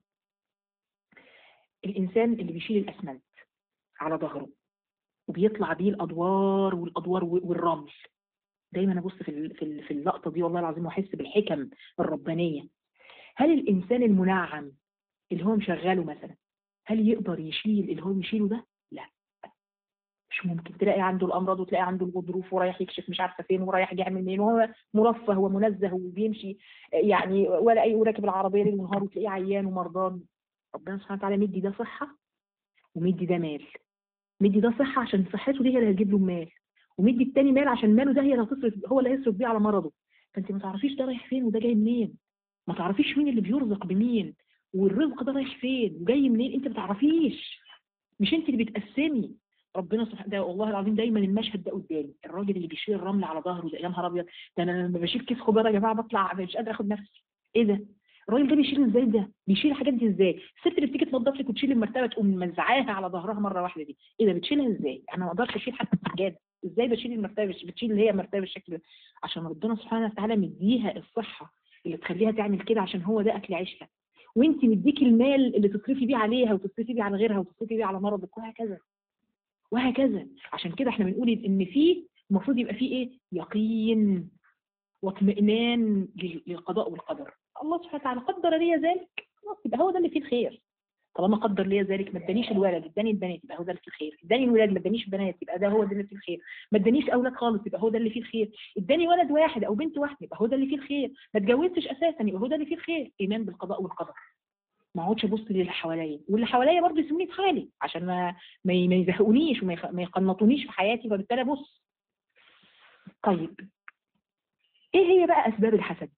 [SPEAKER 1] الانسان اللي بيشيل الاسمنت على ظهره وبيطلع بيه الادوار والادوار والرمل دايما ابص في في في اللقطه دي والله العظيم واحس بالحكم الربانيه هل الانسان المنعم اللي هو مشغله مثلا هل يقدر يشيل اللي هو بيشيله ده؟ لا مش ممكن تلاقي عنده الامراض وتلاقي عنده الغضروف ورايح يكشف مش عارفه فين ورايح يعمل منين وهو مرفه ومنزه وبيمشي يعني ولا اي وراكب العربيه ليل ونهار وتلاقيه عيان ومرضان ربنا سبحانه وتعالى مدي ده صحه ومدي ده مال مدي ده صحه عشان صحته دي هي اللي هتجيب له مال ومدي التاني مال عشان ماله ده هي اللي هتصرف هو اللي هيصرف بيه على مرضه فانت ما تعرفيش ده رايح فين وده جاي منين ما تعرفيش مين اللي بيرزق بمين والرزق ده رايح فين وجاي منين انت ما تعرفيش مش انت اللي بتقسمي ربنا سبحانه ده والله العظيم دايما المشهد ده قدامي الراجل اللي بيشيل الرمل على ظهره ده يا نهار ابيض ده انا لما بشيل كيس خضار يا جماعه بطلع مش قادره اخد نفسي ايه ده الراجل ده بيشيل ازاي ده بيشيل الحاجات دي ازاي الست اللي بتيجي تنضف لك وتشيل المرتبه تقوم منزعاها على ظهرها مره واحده دي ايه ده بتشيلها ازاي انا ما اقدرش اشيل حتى السجاده ازاي بشيل المرتبه بتشيل اللي هي مرتبه بالشكل ده عشان ربنا سبحانه وتعالى مديها الصحه اللي تخليها تعمل كده عشان هو ده اكل عيشها وانت مديكي المال اللي تصرفي بيه عليها وتصرفي بيه على غيرها وتصرفي بيه على مرضك وهكذا وهكذا عشان كده احنا بنقول ان في المفروض يبقى في ايه يقين واطمئنان للقضاء والقدر الله سبحانه وتعالى قدر لي ذلك خلاص يبقى هو ده اللي فيه الخير طالما قدر لي ذلك ما ادانيش الولد اداني البنات يبقى هو ده اللي فيه الخير اداني الولاد ما ادانيش البنات يبقى ده هو ده اللي فيه الخير ما ادانيش اولاد خالص يبقى هو ده اللي فيه الخير اداني ولد واحد او بنت واحده يبقى هو ده اللي فيه الخير ما اتجوزتش اساسا يبقى هو ده اللي فيه الخير ايمان بالقضاء والقدر ما اقعدش ابص للي حواليا واللي حواليا برضه يسيبوني في حالي عشان ما ما يزهقونيش وما يقنطونيش في حياتي فبالتالي ابص طيب ايه هي بقى اسباب الحسد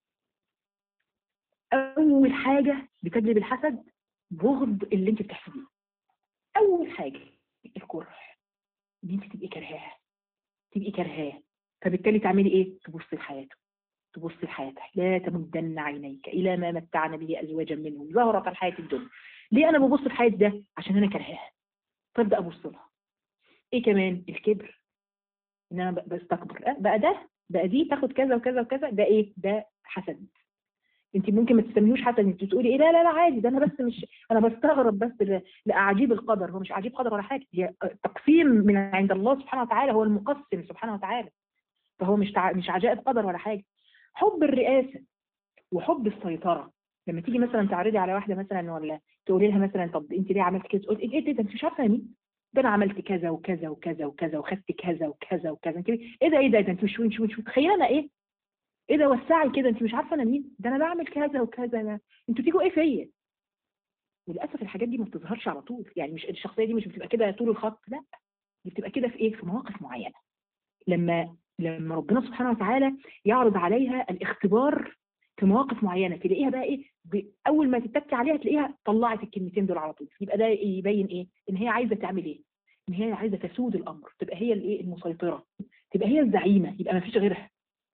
[SPEAKER 1] اول حاجه بتجلب الحسد بغض اللي انت بتحسديه اول حاجه الكره ان انت تبقي كرهاها تبقي كرهاه فبالتالي تعملي ايه تبصي لحياته تبصي لحياته لا تمدن عينيك الى ما متعنا به ازواجا منهم ظهرت الحياه الدنيا ليه انا ببص في حياه ده عشان انا كرهاها فابدا ابص لها ايه كمان الكبر ان انا بستكبر أه بقى ده بقى دي تاخد كذا وكذا وكذا ده ايه ده حسد انت ممكن ما تسميهوش حسد انت تقولي ايه لا لا لا عادي ده انا بس مش انا بستغرب بس ل- لاعاجيب القدر هو مش اعاجيب قدر ولا حاجه هي تقسيم من عند الله سبحانه وتعالى هو المقسم سبحانه وتعالى فهو مش تع... مش عجائب قدر ولا حاجه حب الرئاسه وحب السيطره لما تيجي مثلا تعرضي على واحده مثلا ولا تقولي لها مثلا طب انت ليه عملت كده تقول ايه ايه ده انت مش عارفه أنا مين ده انا عملت كذا وكذا وكذا وكذا وخدت كذا وكذا وكذا انت ايه ده ايه ده ده انت مش مش مش متخيله انا ايه ايه ده وسعي كده انت مش عارفه انا مين ده انا بعمل كذا وكذا أنا. انتوا تيجوا ايه فيا وللاسف الحاجات دي ما بتظهرش على طول يعني مش الشخصيه دي مش بتبقى كده طول الخط لا دي بتبقى كده في ايه في مواقف معينه لما لما ربنا سبحانه وتعالى يعرض عليها الاختبار في مواقف معينه تلاقيها بقى ايه ب- اول ما تتكي عليها تلاقيها طلعت الكلمتين دول على طول يبقى ده يبين ايه ان هي عايزه تعمل ايه ان هي عايزه تسود الامر تبقى هي الايه المسيطره تبقى هي الزعيمه يبقى ما فيش غيرها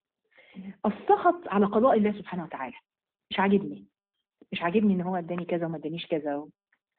[SPEAKER 1] السخط على قضاء الله سبحانه وتعالى مش عاجبني مش عاجبني ان هو اداني كذا وما ادانيش كذا و...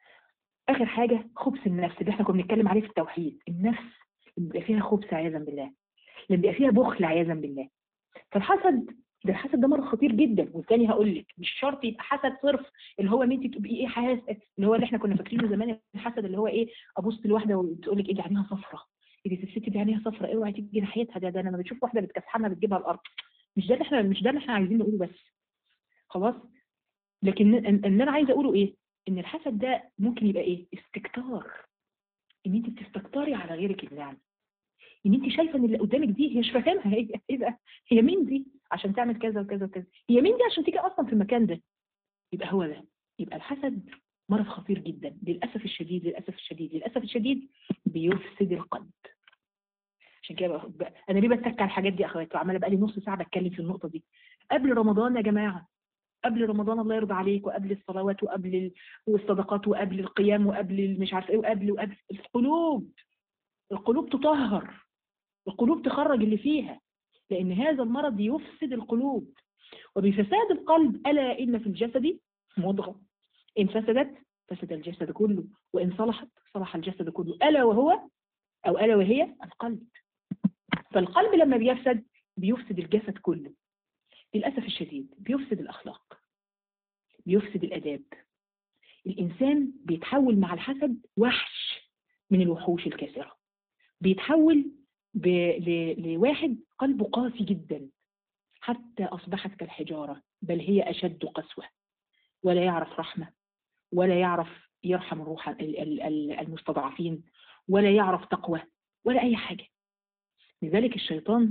[SPEAKER 1] اخر حاجه خبث النفس اللي احنا كنا بنتكلم عليه في التوحيد النفس اللي بيبقى فيها خبث عياذا بالله اللي بيبقى فيها بخل عياذا بالله فالحسد ده الحسد ده مرض خطير جدا والتاني هقول لك مش شرط يبقى حسد صرف اللي هو ان انت تبقي ايه حاسد اللي هو اللي احنا كنا فاكرينه زمان الحسد اللي هو ايه ابص لواحده وتقول لك ايه دي عينيها صفرة ايه دي الست دي عينيها صفرة اوعي تيجي ناحيتها ده, ده انا لما بشوف واحده بتكسحنا بتجيبها الارض مش ده اللي احنا مش ده اللي احنا عايزين نقوله بس خلاص لكن ان إن انا عايزه اقوله ايه ان الحسد ده ممكن يبقى ايه استكتار ان انت بتستكتري على غيرك النعم ان انت شايفه ان اللي قدامك دي هي مش فاهمها هي ايه ده هي مين دي عشان تعمل كذا وكذا وكذا هي مين دي عشان تيجي اصلا في المكان ده يبقى هو ده يبقى الحسد مرض خطير جدا للاسف الشديد للاسف الشديد للاسف الشديد بيفسد القلب عشان كده بقى- بقى- انا ليه بتك على الحاجات دي يا اخواتي وعماله بقى لي نص ساعه بتكلم في النقطه دي قبل رمضان يا جماعه قبل رمضان الله يرضى عليك وقبل الصلوات وقبل ال... والصدقات وقبل القيام وقبل ال- مش عارفه ايه وقبل وقبل القلوب القلوب تطهر القلوب تخرج اللي فيها لأن هذا المرض يفسد القلوب وبفساد القلب ألا إن في الجسد مضغة إن فسدت فسد الجسد كله وإن صلحت صلح الجسد كله ألا وهو أو ألا وهي القلب فالقلب لما بيفسد بيفسد الجسد كله للأسف الشديد بيفسد الأخلاق بيفسد الآداب الإنسان بيتحول مع الحسد وحش من الوحوش الكاسرة بيتحول ب... ل... لواحد قلبه قاسي جدا حتى أصبحت كالحجارة بل هي أشد قسوة ولا يعرف رحمة ولا يعرف يرحم الروح ال- ال- ال- المستضعفين ولا يعرف تقوى ولا أي حاجة لذلك الشيطان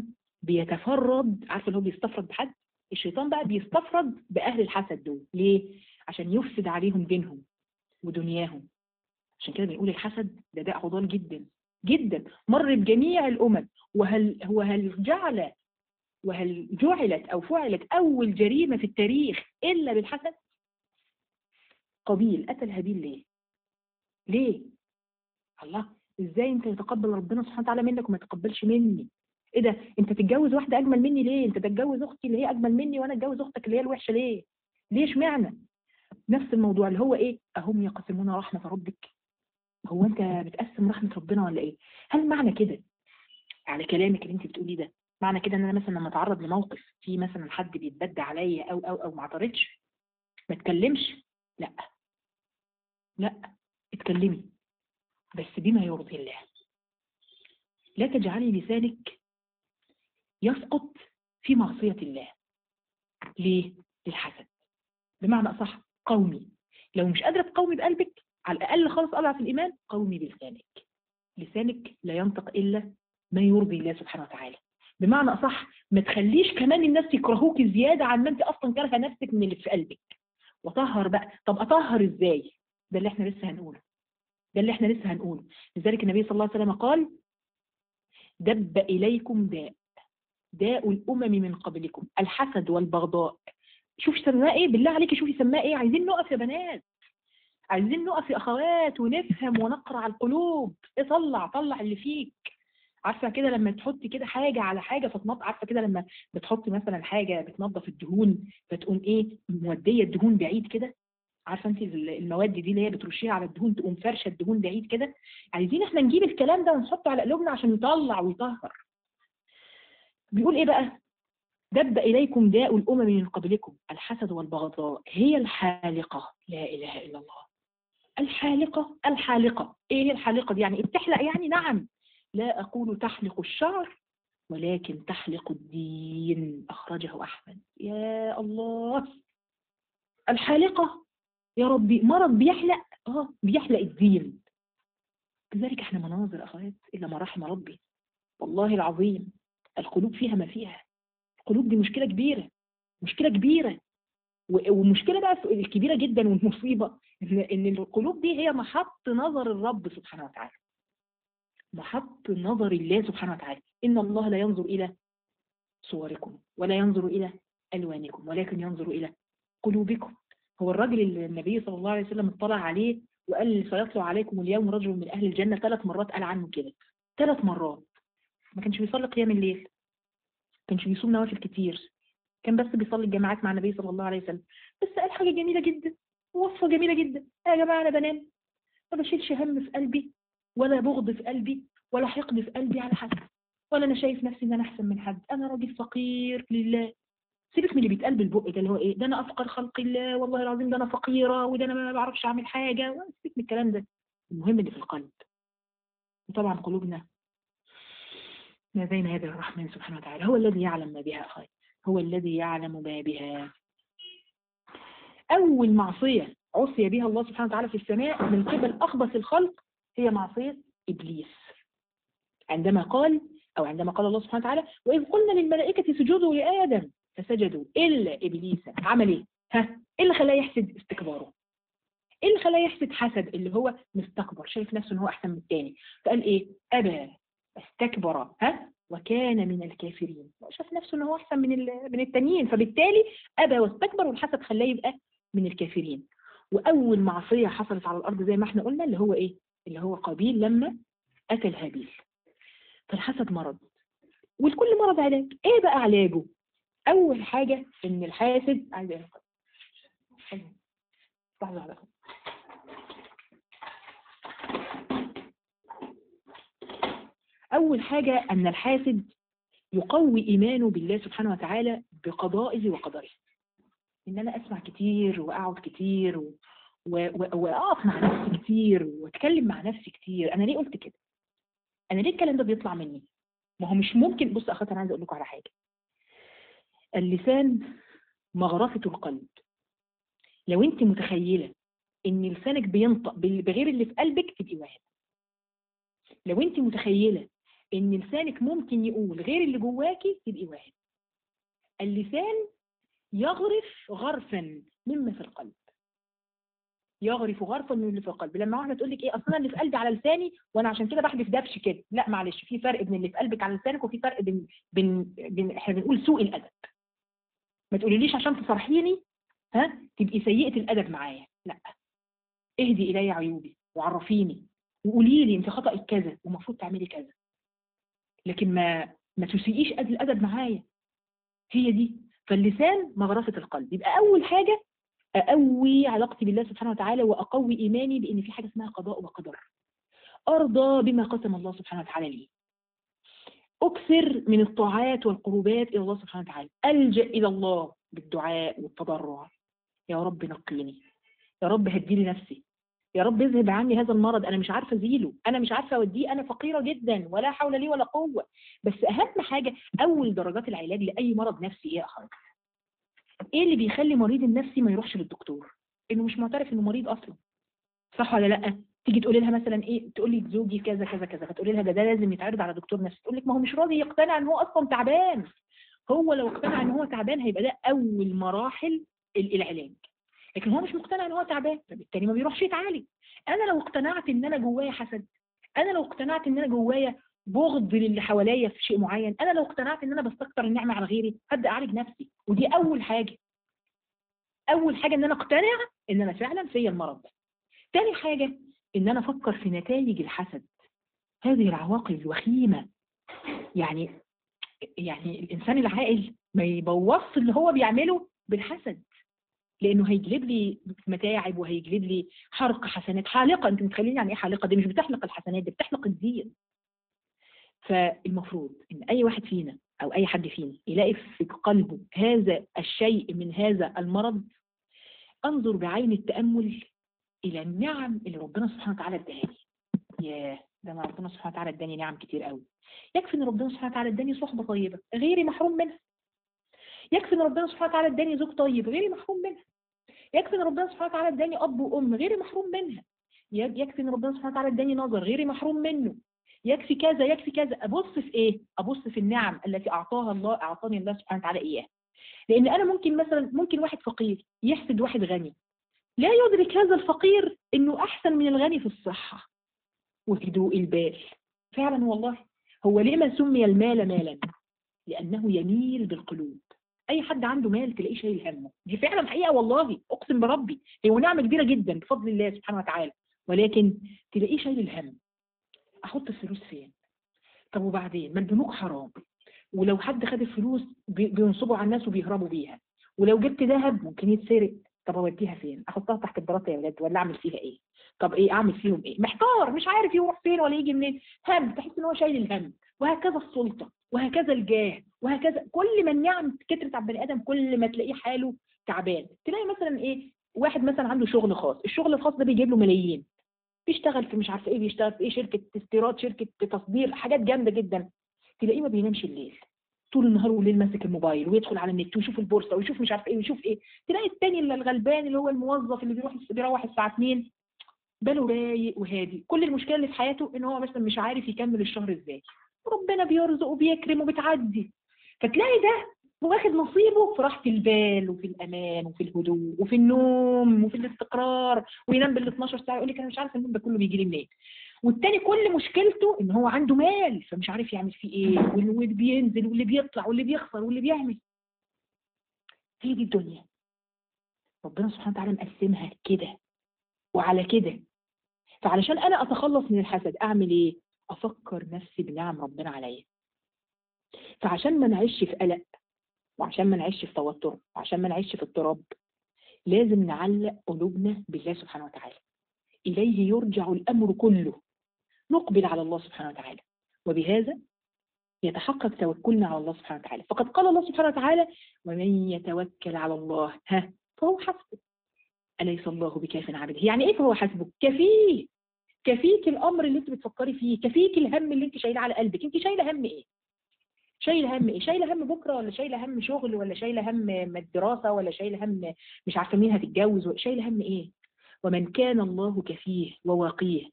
[SPEAKER 1] بيتفرد عارف اللي هو بيستفرد بحد الشيطان بقى بيستفرد بأهل الحسد دول ليه؟ عشان يفسد عليهم دينهم ودنياهم عشان كده بنقول الحسد ده داء عضال جدا جدا مر بجميع الأمم وهل هو هل جعل وهل جعلت أو فعلت أول جريمة في التاريخ إلا بالحسد قبيل قتل هابيل ليه ليه الله ازاي انت يتقبل ربنا سبحانه وتعالى منك وما يتقبلش مني ايه ده انت تتجوز واحده اجمل مني ليه انت تتجوز اختي اللي هي اجمل مني وانا اتجوز اختك اللي هي الوحشه ليه ليه اشمعنى نفس الموضوع اللي هو ايه اهم يقسمون رحمه ربك هو انت بتقسم رحمه ربنا ولا ايه هل معنى كده على كلامك اللي انت بتقوليه ده معنى كده ان انا مثلا لما اتعرض لموقف في مثلا حد بيتبدى عليا او او او ما اعترضش ما اتكلمش لا لا اتكلمي بس بما يرضي الله لا تجعلي لسانك يسقط في معصية الله ليه؟ للحسد بمعنى أصح قومي لو مش قادرة تقومي بقلبك على الأقل خالص أضعف الإيمان قومي بلسانك لسانك لا ينطق إلا ما يرضي الله سبحانه وتعالى بمعنى أصح ما تخليش كمان الناس يكرهوك زيادة عن ما أنت أصلا كارهة نفسك من اللي في قلبك وطهر بقى طب أطهر إزاي؟ ده اللي احنا لسه هنقوله ده اللي احنا لسه هنقوله لذلك النبي صلى الله عليه وسلم قال دب إليكم داء داء الامم من قبلكم الحسد والبغضاء شوف سماه ايه بالله عليك شوفي سماه ايه عايزين نقف يا بنات عايزين نقف يا اخوات ونفهم ونقرع القلوب ايه طلع طلع اللي فيك عارفه كده لما تحطي كده حاجه على حاجه فتنط عارفه كده لما بتحطي مثلا حاجه بتنظف الدهون فتقوم ايه موديه الدهون بعيد كده عارفه انت المواد دي اللي هي بترشيها على الدهون تقوم فرشه الدهون بعيد كده عايزين احنا نجيب الكلام ده ونحطه على قلوبنا عشان يطلع ويطهر بيقول ايه بقى دب إليكم داء الأمم من قبلكم الحسد والبغضاء هي الحالقة لا إله إلا الله الحالقة الحالقة إيه الحالقة دي يعني بتحلق يعني نعم لا أقول تحلق الشعر ولكن تحلق الدين أخرجه أحمد يا الله الحالقة يا ربي مرض بيحلق اه بيحلق الدين لذلك احنا مناظر أخوات إلا ما رحم ربي والله العظيم القلوب فيها ما فيها القلوب دي مشكلة كبيرة مشكلة كبيرة ومشكلة بقى الكبيرة جدا والمصيبة إن, إن القلوب دي هي محط نظر الرب سبحانه وتعالى محط نظر الله سبحانه وتعالى إن الله لا ينظر إلى صوركم ولا ينظر إلى ألوانكم ولكن ينظر إلى قلوبكم هو الرجل اللي النبي صلى الله عليه وسلم اطلع عليه وقال سيطلع عليكم اليوم رجل من أهل الجنة ثلاث مرات قال عنه كده ثلاث مرات ما كانش بيصلي قيام الليل كانش بيصوم نوافل كتير كان بس بيصلي الجماعات مع النبي صلى الله عليه وسلم بس قال حاجة جميلة جدا وصفة جميلة جدا يا جماعة أنا بنام ما بشيلش هم في قلبي ولا بغض في قلبي ولا حقد في قلبي على حد ولا أنا شايف نفسي إن أنا أحسن من حد أنا راجل فقير لله سيبك من اللي بيتقال بالبق ده اللي هو إيه ده أنا أفقر خلق الله والله العظيم ده أنا فقيرة وده أنا ما بعرفش أعمل حاجة سيبك من الكلام ده المهم اللي في القلب وطبعا قلوبنا ما بين يدي الرحمن سبحانه وتعالى هو الذي يعلم ما بها خير هو الذي يعلم ما بها أول معصية عصي بها الله سبحانه وتعالى في السماء من قبل أخبث الخلق هي معصية إبليس عندما قال أو عندما قال الله سبحانه وتعالى وإذ قلنا للملائكة سجودوا لآدم فسجدوا إلا إبليس عمل إيه؟ ها؟ إيه اللي خلاه يحسد استكباره؟ إيه اللي خلاه يحسد حسد اللي هو مستكبر شايف نفسه إن هو أحسن من التاني فقال إيه؟ أبى استكبر ها وكان من الكافرين شاف نفسه ان هو احسن من من التانيين فبالتالي ابى واستكبر والحسد خلاه يبقى من الكافرين واول معصيه حصلت على الارض زي ما احنا قلنا اللي هو ايه اللي هو قابيل لما قتل هابيل فالحسد مرض والكل مرض علاج ايه بقى علاجه اول حاجه ان الحاسد عايز ايه لحظه لحظه أول حاجة أن الحاسد يقوي إيمانه بالله سبحانه وتعالى بقضائه وقدره إن أنا أسمع كتير وأقعد كتير و... و... و... وأقف مع نفسي كتير وأتكلم مع نفسي كتير أنا ليه قلت كده؟ أنا ليه الكلام ده بيطلع مني؟ ما هو مش ممكن بص أخوات أنا عايزة أقول لكم على حاجة اللسان مغرفة القلب لو أنت متخيلة إن لسانك بينطق بغير اللي في قلبك تبقي واحد لو أنت متخيلة ان لسانك ممكن يقول غير اللي جواكي تبقي واحد اللسان يغرف غرفا مما في القلب يغرف غرفا من اللي في القلب لما واحده تقول لك ايه اصلا اللي في قلبي على لساني وانا عشان كده بحدف دبش كده لا معلش في فرق بين اللي في قلبك على لسانك وفي فرق بين بين, بين احنا بنقول سوء الادب ما تقوليليش عشان تصرحيني ها تبقي سيئه الادب معايا لا اهدي الي عيوبي وعرفيني وقولي لي انت خطأك كذا ومفروض تعملي كذا لكن ما ما تسيئيش الادب معايا هي دي فاللسان مغرفة القلب يبقى أول حاجة أقوي علاقتي بالله سبحانه وتعالى وأقوي إيماني بأن في حاجة اسمها قضاء وقدر أرضى بما قسم الله سبحانه وتعالى لي أكثر من الطاعات والقربات إلى الله سبحانه وتعالى ألجأ إلى الله بالدعاء والتضرع يا رب نقيني يا رب هديلي نفسي يا رب اذهب عني هذا المرض انا مش عارفه ازيله انا مش عارفه اوديه انا فقيره جدا ولا حول لي ولا قوه بس اهم حاجه اول درجات العلاج لاي مرض نفسي ايه يا اخوات ايه اللي بيخلي مريض النفسي ما يروحش للدكتور انه مش معترف انه مريض اصلا صح ولا لا تيجي تقولي لها مثلا ايه تقول لي زوجي كذا كذا كذا فتقولي لها ده, ده لازم يتعرض على دكتور نفسي تقول لك ما هو مش راضي يقتنع ان هو اصلا تعبان هو لو اقتنع ان هو تعبان هيبقى ده اول مراحل العلاج لكن هو مش مقتنع ان هو تعبان فبالتالي ما بيروحش يتعالج انا لو اقتنعت ان انا جوايا حسد انا لو اقتنعت ان انا جوايا بغض للي حواليا في شيء معين انا لو اقتنعت ان انا بستكتر النعمه على غيري هبدا اعالج نفسي ودي اول حاجه اول حاجه ان انا اقتنع ان انا فعلا فيا المرض ده تاني حاجه ان انا افكر في نتائج الحسد هذه العواقب الوخيمه يعني يعني الانسان العاقل ما يبوظش اللي هو بيعمله بالحسد لانه هيجلب لي متاعب وهيجلب لي حرق حسنات حالقه انت متخيلين يعني ايه حالقه دي مش بتحلق الحسنات دي بتحلق الدين فالمفروض ان اي واحد فينا او اي حد فينا يلاقي في قلبه هذا الشيء من هذا المرض انظر بعين التامل الى النعم اللي ربنا سبحانه وتعالى اداها لي ياه ده انا ربنا سبحانه وتعالى اداني نعم كتير قوي يكفي ان ربنا سبحانه وتعالى اداني صحبه طيبه غيري محروم منها يكفي ان ربنا سبحانه وتعالى اداني زوج طيب غيري محروم منها يكفي ان ربنا سبحانه وتعالى اداني اب وام غيري محروم منها يكفي ان ربنا سبحانه وتعالى اداني نظر غيري محروم منه يكفي كذا يكفي كذا ابص في ايه ابص في النعم التي اعطاها الله اعطاني الله سبحانه وتعالى اياها لان انا ممكن مثلا ممكن واحد فقير يحسد واحد غني لا يدرك هذا الفقير انه احسن من الغني في الصحه وفي هدوء البال فعلا والله هو ليه ما سمي المال مالا لانه يميل بالقلوب اي حد عنده مال تلاقيه شايل همه دي فعلا حقيقه والله اقسم بربي هي نعمه كبيره جدا بفضل الله سبحانه وتعالى ولكن تلاقيه شايل الهم احط الفلوس فين طب وبعدين ما البنوك حرام ولو حد خد الفلوس بينصبوا على الناس وبيهربوا بيها ولو جبت ذهب ممكن يتسرق طب اوديها فين احطها تحت البلاطه يا ولاد ولا اعمل فيها ايه طب ايه اعمل فيهم ايه محتار مش عارف يروح فين ولا يجي منين هم تحس ان هو شايل الهم وهكذا السلطه وهكذا الجاه وهكذا كل ما النعم كترت على البني ادم كل ما تلاقيه حاله تعبان تلاقي مثلا ايه واحد مثلا عنده شغل خاص الشغل الخاص ده بيجيب له ملايين بيشتغل في مش عارفه ايه بيشتغل في ايه شركه استيراد شركه تصدير حاجات جامده جدا تلاقيه ما بينامش الليل طول النهار والليل ماسك الموبايل ويدخل على النت ويشوف البورصه ويشوف مش عارف ايه ويشوف ايه تلاقي التاني اللي الغلبان اللي هو الموظف اللي بيروح بيروح الساعه 2 باله رايق وهادي كل المشكله اللي في حياته ان هو مثلا مش عارف يكمل الشهر ازاي ربنا بيرزق وبيكرم وبتعدي فتلاقي ده واخد نصيبه في راحة البال وفي الأمان وفي الهدوء وفي النوم وفي الاستقرار وينام بال 12 ساعة يقول لك أنا مش عارف النوم ده كله بيجي لي منين والتاني كل مشكلته ان هو عنده مال فمش عارف يعمل فيه ايه واللي بينزل واللي بيطلع واللي بيخسر واللي بيعمل هي دي الدنيا ربنا سبحانه وتعالى مقسمها كده وعلى كده فعلشان انا اتخلص من الحسد اعمل ايه افكر نفسي بنعم ربنا عليا فعشان ما نعيش في قلق وعشان ما نعيش في توتر وعشان ما نعيش في اضطراب لازم نعلق قلوبنا بالله سبحانه وتعالى إليه يرجع الأمر كله نقبل على الله سبحانه وتعالى وبهذا يتحقق توكلنا على الله سبحانه وتعالى فقد قال الله سبحانه وتعالى ومن يتوكل على الله ها فهو حسبه أليس الله بكاف عبده يعني إيه فهو حسبه كفيه كفيك الأمر اللي أنت بتفكري فيه كفيك الهم اللي أنت شايله على قلبك أنت شايله هم إيه شايله هم ايه شايله هم بكره ولا شايله هم شغل ولا شايله هم الدراسه ولا شايله هم مش عارفه مين هتتجوز شايله هم ايه ومن كان الله كفيه وواقيه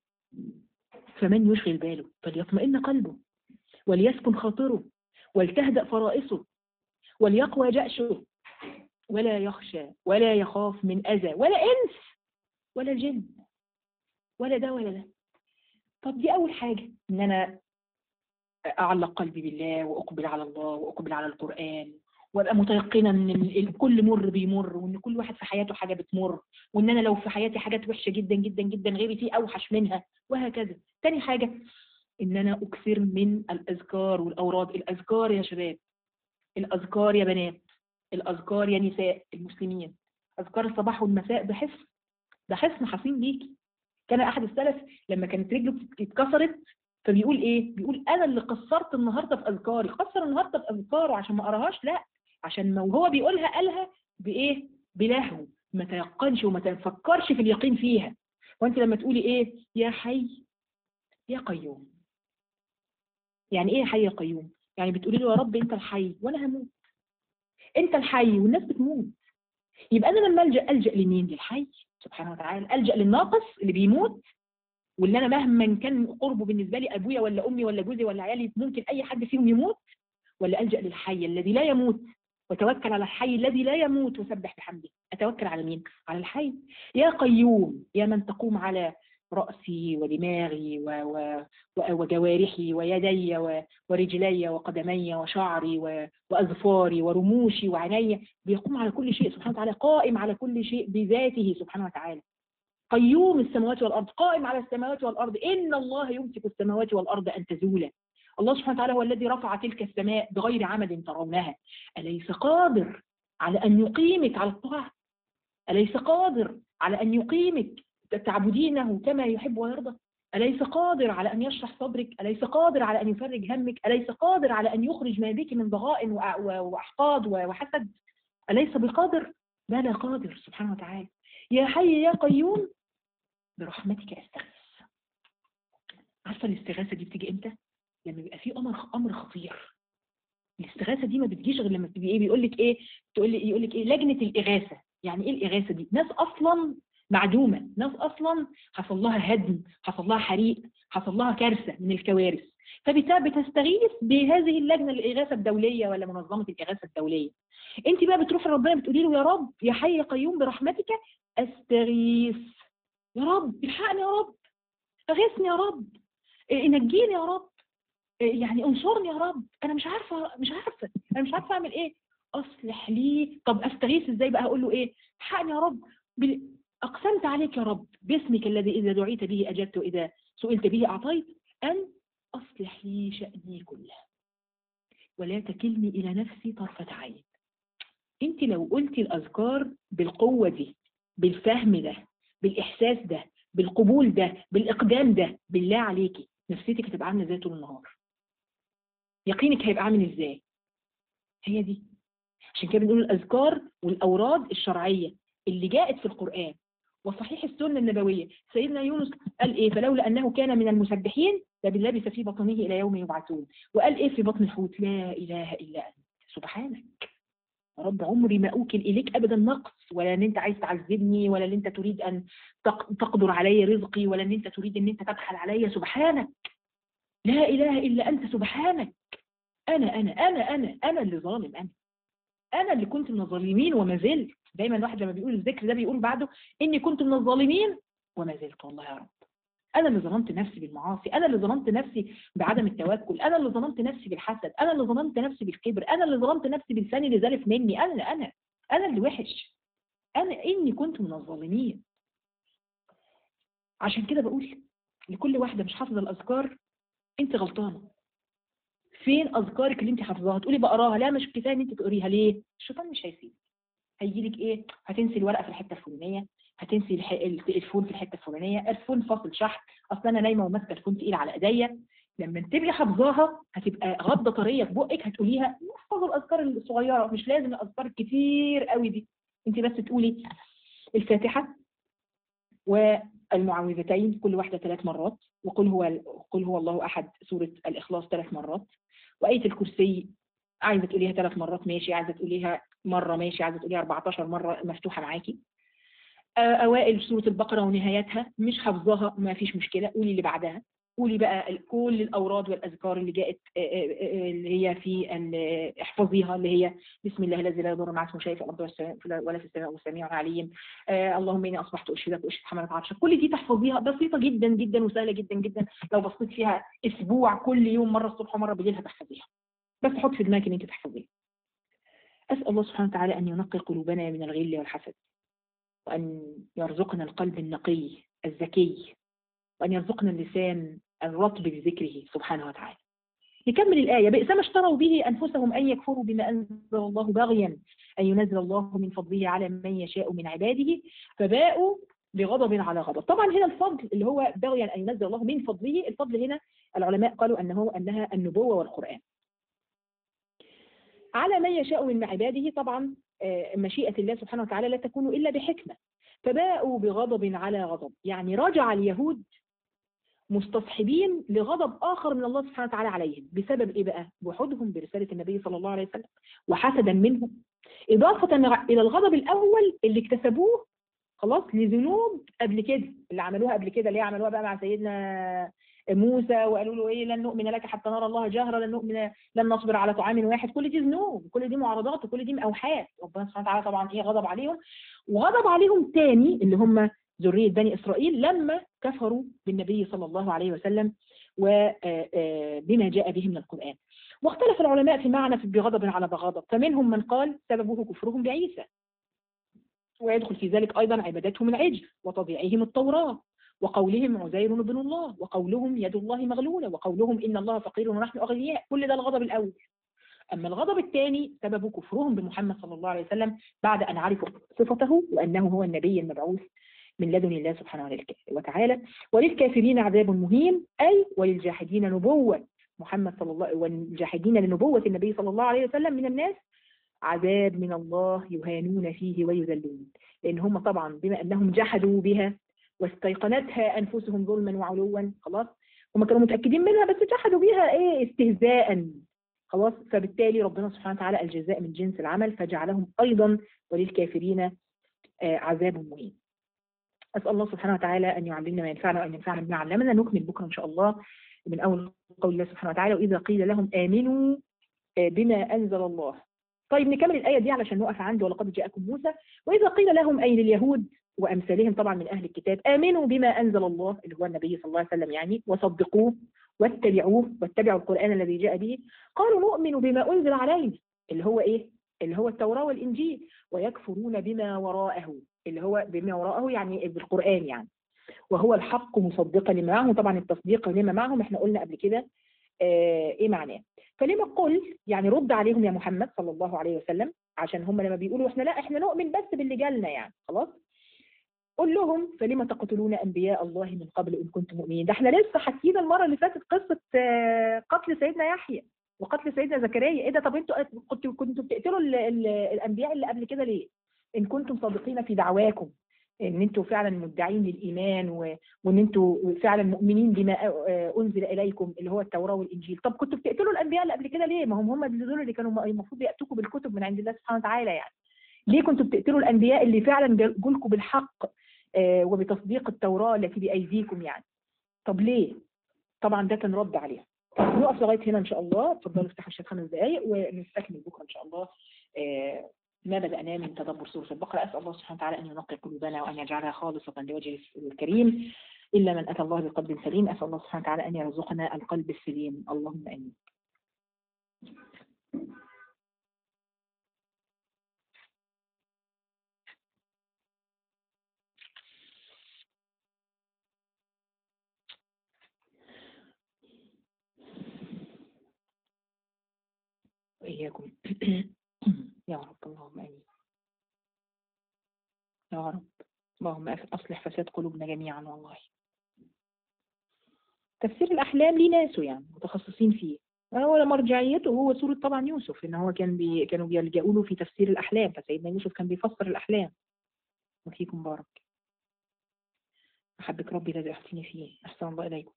[SPEAKER 1] فمن يشغل باله فليطمئن قلبه وليسكن خاطره ولتهدأ فرائصه وليقوى جأشه ولا يخشى ولا يخاف من أذى ولا إنس ولا جن ولا ده ولا ده طب دي أول حاجة إن أنا أعلق قلبي بالله وأقبل على الله وأقبل على القرآن وابقى متيقنه ان كل مر بيمر وان كل واحد في حياته حاجه بتمر وان انا لو في حياتي حاجات وحشه جدا جدا جدا غيري فيه اوحش منها وهكذا تاني حاجه ان انا اكثر من الاذكار والاوراد الاذكار يا شباب الاذكار يا بنات الاذكار يا نساء المسلمين اذكار الصباح والمساء ده حصن ده حصن حصين ليكي كان احد السلف لما كانت رجله اتكسرت فبيقول ايه بيقول انا اللي قصرت النهارده في اذكاري قصر النهارده في اذكاره عشان ما اقراهاش لا عشان ما وهو بيقولها قالها بايه بلهو ما تيقنش وما تفكرش في اليقين فيها وانت لما تقولي ايه يا حي يا قيوم يعني ايه يا حي يا قيوم يعني بتقولي له يا رب انت الحي وانا هموت انت الحي والناس بتموت يبقى انا لما الجا الجا لمين للحي سبحانه وتعالى الجا للناقص اللي بيموت واللي انا مهما كان قربه بالنسبه لي ابويا ولا امي ولا جوزي ولا عيالي ممكن اي حد فيهم يموت ولا الجا للحي الذي لا يموت وتوكل على الحي الذي لا يموت وسبح بحمده أتوكل على مين؟ على الحي يا قيوم يا من تقوم على رأسي ودماغي و و و- وجوارحي ويدي و- ورجلي وقدمي وشعري و- وأظفاري ورموشي وعيني بيقوم على كل شيء سبحانه وتعالى قائم على كل شيء بذاته سبحانه وتعالى قيوم السماوات والأرض قائم على السماوات والأرض إن الله يمسك السماوات والأرض أن تزولا الله سبحانه وتعالى هو الذي رفع تلك السماء بغير عمد ترونها أليس قادر على أن يقيمك على الطاعة أليس قادر على أن يقيمك تعبدينه كما يحب ويرضى أليس قادر على أن يشرح صدرك أليس قادر على أن يفرج همك أليس قادر على أن يخرج ما بك من ضغائن وأ- و- وأحقاد و- وحسد أليس بقادر بلى قادر سبحانه وتعالى يا حي يا قيوم برحمتك أستغيث عارفة الاستغاثة دي بتيجي إمتى؟ لما بيبقى في أمر أمر خطير الاستغاثة دي ما بتجيش غير لما تبقي ايه بيقول لك ايه تقول لي يقول لك ايه لجنة الإغاثة يعني ايه الإغاثة دي ناس أصلا معدومة ناس أصلا حصل لها هدم حصل لها حريق حصل لها كارثة من الكوارث فبتستغيث بهذه اللجنة الإغاثة الدولية ولا منظمة الإغاثة الدولية انت بقى بتروحي لربنا بتقولي له يا رب يا حي يا قيوم برحمتك استغيث يا رب الحقني يا رب اغثني يا رب إيه، نجيني يا رب إيه، يعني انصرني يا رب انا مش عارفه مش عارفه انا مش عارفه اعمل ايه اصلح لي طب استغيث ازاي بقى اقول له ايه حقني يا رب بال... اقسمت عليك يا رب باسمك الذي اذا دعيت به اجبت واذا سئلت به اعطيت ان اصلح لي شاني كله ولا تكلني الى نفسي طرفه عين انت لو قلتي الاذكار بالقوه دي بالفهم ده بالاحساس ده بالقبول ده بالاقدام ده بالله عليكي نفسيتك هتبقى عامله ازاي طول النهار يقينك هيبقى عامل ازاي هي دي عشان كده بنقول الاذكار والاوراد الشرعيه اللي جاءت في القران وصحيح السنه النبويه سيدنا يونس قال ايه فلولا انه كان من المسبحين لبلبث في بطنه الى يوم يبعثون وقال ايه في بطن الحوت لا اله الا انت سبحانك يا رب عمري ما اوكل اليك ابدا نقص ولا ان انت عايز تعذبني ولا ان انت تريد ان تق- تقدر علي رزقي ولا ان انت تريد ان انت تبخل علي سبحانك لا اله الا انت سبحانك انا انا انا انا انا اللي ظالم انا انا اللي كنت من الظالمين وما زلت دايما الواحد لما بيقول الذكر ده بيقول بعده اني كنت من الظالمين وما زلت والله يا رب انا اللي ظلمت نفسي بالمعاصي انا اللي ظلمت نفسي بعدم التوكل انا اللي ظلمت نفسي بالحسد انا اللي ظلمت نفسي بالكبر انا اللي ظلمت نفسي بلساني اللي زالف مني انا انا انا اللي وحش انا اني كنت من الظالمين عشان كده بقول لكل واحده مش حافظه الاذكار انت غلطانه فين اذكارك اللي انت حافظاها تقولي بقراها لا مش كفايه ان انت تقريها ليه الشيطان مش هيسيب هيجي لك ايه هتنسي الورقه في الحته الفلانيه هتنسي الح... التليفون في الحته الفلانيه الفون فاصل شحن اصل انا نايمه وماسكه الفون تقيل على ايديا لما تبقي حافظاها هتبقى غضه طريه في بقك هتقوليها احفظوا الاذكار الصغيره مش لازم الاذكار الكتير قوي دي انت بس تقولي الفاتحه والمعوذتين كل واحده ثلاث مرات وقل هو قل هو الله احد سوره الاخلاص ثلاث مرات وايه الكرسي عايزه تقوليها ثلاث مرات ماشي عايزه تقوليها مره ماشي عايزه تقوليها 14 مره مفتوحه معاكي آه، اوائل سوره البقره ونهايتها مش حافظاها ما فيش مشكله قولي اللي بعدها قولي بقى ال- كل الاوراد والاذكار اللي جاءت آه، آه، آه، اللي هي في ال- احفظيها اللي هي بسم الله الذي لا يضر مع اسمه شيء في الارض والسماء ولا في السماء والسميع العليم آه، اللهم اني اصبحت اشهدك واشهد حملة عرشك كل دي تحفظيها بسيطه جدا جدا وسهله جدا جدا لو بصيت فيها اسبوع كل يوم مره الصبح ومره بالليل هتحفظيها بس حط في دماغك ان انت تحفظيها اسال الله سبحانه وتعالى ان ينقي قلوبنا من الغل والحسد وأن يرزقنا القلب النقي الذكي وأن يرزقنا اللسان الرطب بذكره سبحانه وتعالى نكمل الآية بئس ما اشتروا به أنفسهم أن يكفروا بما أنزل الله بغيا أن ينزل الله من فضله على من يشاء من عباده فباءوا بغضب على غضب طبعا هنا الفضل اللي هو بغيا أن ينزل الله من فضله الفضل هنا العلماء قالوا أنه أنها النبوة والقرآن على من يشاء من عباده طبعا آه، مشيئة الله سبحانه وتعالى لا تكون إلا بحكمة فباءوا بغضب على غضب يعني رجع اليهود مستصحبين لغضب آخر من الله سبحانه وتعالى عليهم بسبب إيه بقى؟ وحودهم برسالة النبي صلى الله عليه وسلم وحسدا منهم إضافة إلى الغضب الأول اللي اكتسبوه خلاص لذنوب قبل كده اللي عملوها قبل كده اللي هي عملوها بقى مع سيدنا موسى وقالوا له ايه لن نؤمن لك حتى نرى الله جهرا لن نؤمن لن نصبر على طعام واحد كل دي ذنوب كل دي معارضات وكل دي اوحاد ربنا سبحانه وتعالى طبعا ايه غضب عليهم وغضب عليهم تاني اللي هم ذرية بني إسرائيل لما كفروا بالنبي صلى الله عليه وسلم وبما جاء به من القرآن واختلف العلماء في معنى في بغضب على بغضب فمنهم من قال سببه كفرهم بعيسى ويدخل في ذلك أيضا عبادتهم العجل وتضييعهم التوراة وقولهم عزير بن الله وقولهم يد الله مغلولة وقولهم إن الله فقير ونحن أغنياء كل ده الغضب الأول أما الغضب الثاني سبب كفرهم بمحمد صلى الله عليه وسلم بعد أن عرفوا صفته وأنه هو النبي المبعوث من لدن الله سبحانه وتعالى وللكافرين عذاب مهين أي وللجاحدين نبوة محمد صلى الله والجاحدين لنبوة النبي صلى الله عليه وسلم من الناس عذاب من الله يهانون فيه ويذلون لأن هم طبعا بما أنهم جحدوا بها واستيقنتها أنفسهم ظلما وعلوا خلاص هم كانوا متأكدين منها بس جحدوا بها إيه استهزاء خلاص فبالتالي ربنا سبحانه وتعالى الجزاء من جنس العمل فجعلهم أيضا وللكافرين عذاب مهين أسأل الله سبحانه وتعالى أن يعلمنا ما ينفعنا وأن ينفعنا بما علمنا نكمل بكرة إن شاء الله من أول قول الله سبحانه وتعالى وإذا قيل لهم آمنوا بما أنزل الله طيب نكمل الآية دي علشان نقف عند ولقد جاءكم موسى وإذا قيل لهم أي لليهود وأمثالهم طبعا من أهل الكتاب آمنوا بما أنزل الله اللي هو النبي صلى الله عليه وسلم يعني وصدقوه واتبعوه واتبعوا القرآن الذي جاء به قالوا نؤمن بما أنزل علينا اللي هو إيه؟ اللي هو التوراة والإنجيل ويكفرون بما وراءه اللي هو بما وراءه يعني بالقرآن يعني وهو الحق مصدقا لما معه طبعا التصديق لما معهم احنا قلنا قبل كده آه ايه معناه فلما قل يعني رد عليهم يا محمد صلى الله عليه وسلم عشان هم لما بيقولوا احنا لا احنا نؤمن بس باللي جالنا يعني خلاص قل لهم فلما تقتلون انبياء الله من قبل ان كنتم مؤمنين ده احنا لسه حكينا المره اللي فاتت قصه آه قتل سيدنا يحيى وقتل سيدنا زكريا ايه ده طب انتوا كنتوا كنتوا بتقتلوا ال ال الانبياء اللي قبل كده ليه ان كنتم صادقين في دعواكم ان انتوا فعلا مدعين للايمان و... وان انتوا فعلا مؤمنين بما انزل اليكم اللي هو التوراه والانجيل طب كنتوا بتقتلوا الانبياء اللي قبل كده ليه ما هم هم دول اللي كانوا المفروض ياتوكم بالكتب من عند الله سبحانه وتعالى يعني ليه كنتوا بتقتلوا الانبياء اللي فعلا جولكم بالحق وبتصديق التوراه التي بايديكم يعني طب ليه طبعا ده كان رد عليها نقف لغايه هنا ان شاء الله اتفضلوا افتحوا الشات خمس دقائق ونستكمل بكره ان شاء الله ما بدأناه من تدبر سورة البقرة أسأل الله سبحانه وتعالى أن ينقي قلوبنا وأن يجعلها خالصة لوجهه الكريم إلا من أتى الله بقلب سليم أسأل الله سبحانه وتعالى أن يرزقنا القلب السليم اللهم آمين وإياكم يا رب اللهم امين يا رب اللهم اصلح فساد قلوبنا جميعا والله تفسير الاحلام ليه ناسه يعني متخصصين فيه هو مرجعيته هو سورة طبعا يوسف ان هو كان بي كانوا بيلجأوا له في تفسير الاحلام فسيدنا يوسف كان بيفسر الاحلام وفيكم بارك احبك ربي الذي احسني فيه احسن الله اليكم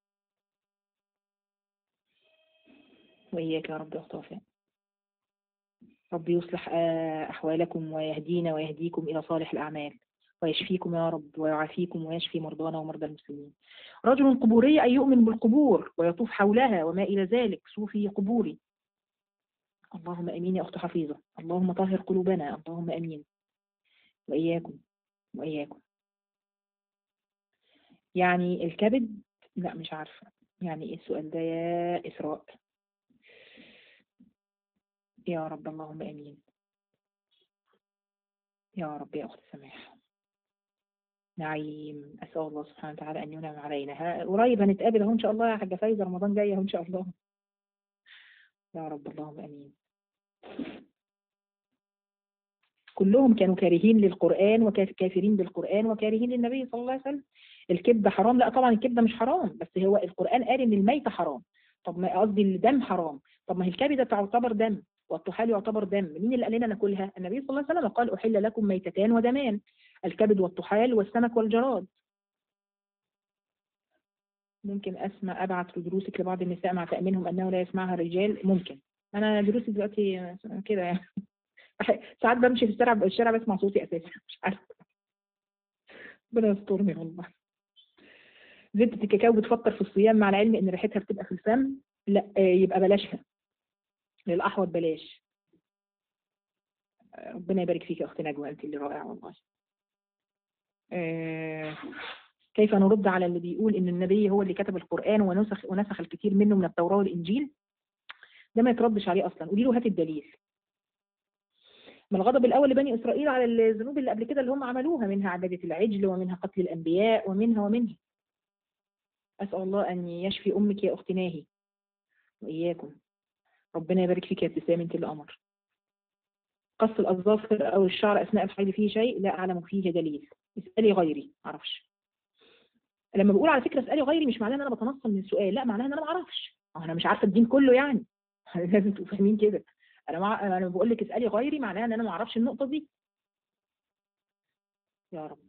[SPEAKER 1] واياك يا رب يا اخت ربي يصلح أحوالكم ويهدينا ويهديكم إلى صالح الأعمال ويشفيكم يا رب ويعافيكم ويشفي مرضانا ومرضى المسلمين رجل قبوري أي يؤمن بالقبور ويطوف حولها وما إلى ذلك صوفي قبوري اللهم أمين يا أخت حفيظة اللهم طهر قلوبنا اللهم أمين وإياكم وإياكم يعني الكبد لا مش عارفة يعني إيه السؤال ده يا إسراء يا رب اللهم امين يا رب يا اخت سماح نعيم اسال الله سبحانه وتعالى ان ينعم علينا قريب هنتقابل اهو ان شاء الله يا حاجه فايزه رمضان جاي اهو ان شاء الله يا رب اللهم امين كلهم كانوا كارهين للقرآن وكافرين بالقرآن وكارهين للنبي صلى الله عليه وسلم الكبدة حرام لا طبعا الكبدة مش حرام بس هو القرآن قال ان الميتة حرام طب ما قصدي الدم حرام طب ما هي الكبدة تعتبر دم والطحال يعتبر دم مين اللي قال لنا ناكلها النبي صلى الله عليه وسلم قال أحل لكم ميتتان ودمان الكبد والطحال والسمك والجراد ممكن أسمع أبعت دروسك لبعض النساء مع تأمينهم أنه لا يسمعها الرجال ممكن أنا دروسي دلوقتي كده يعني ساعات بمشي في الشارع الشارع بسمع صوتي أساسا مش عارفة ربنا يسترني والله زبدة الكاكاو بتفكر في الصيام مع العلم إن ريحتها بتبقى في الفم لا يبقى بلاشها للأحوط بلاش ربنا يبارك فيك يا أختي نجوى أنت اللي رائعة والله آه، كيف نرد على اللي بيقول ان النبي هو اللي كتب القرآن ونسخ ونسخ الكثير منه من التوراة والإنجيل ده ما يتردش عليه أصلا قولي له هات الدليل ما الغضب الأول لبني إسرائيل على الذنوب اللي قبل كده اللي هم عملوها منها عبادة العجل ومنها قتل الأنبياء ومنها ومنها أسأل الله أن يشفي أمك يا أخت ناهي وإياكم ربنا يبارك فيك يا ابتسام انت القمر قص الأظافر أو الشعر أثناء الحيض فيه شيء لا أعلم فيه دليل اسألي غيري معرفش لما بقول على فكرة اسألي غيري مش معناه إن أنا بتنصل من السؤال لا معناه إن أنا معرفش أنا مش عارفة الدين كله يعني لازم تبقوا فاهمين كده أنا مع... أنا بقول لك اسألي غيري معناه إن أنا معرفش النقطة دي يا رب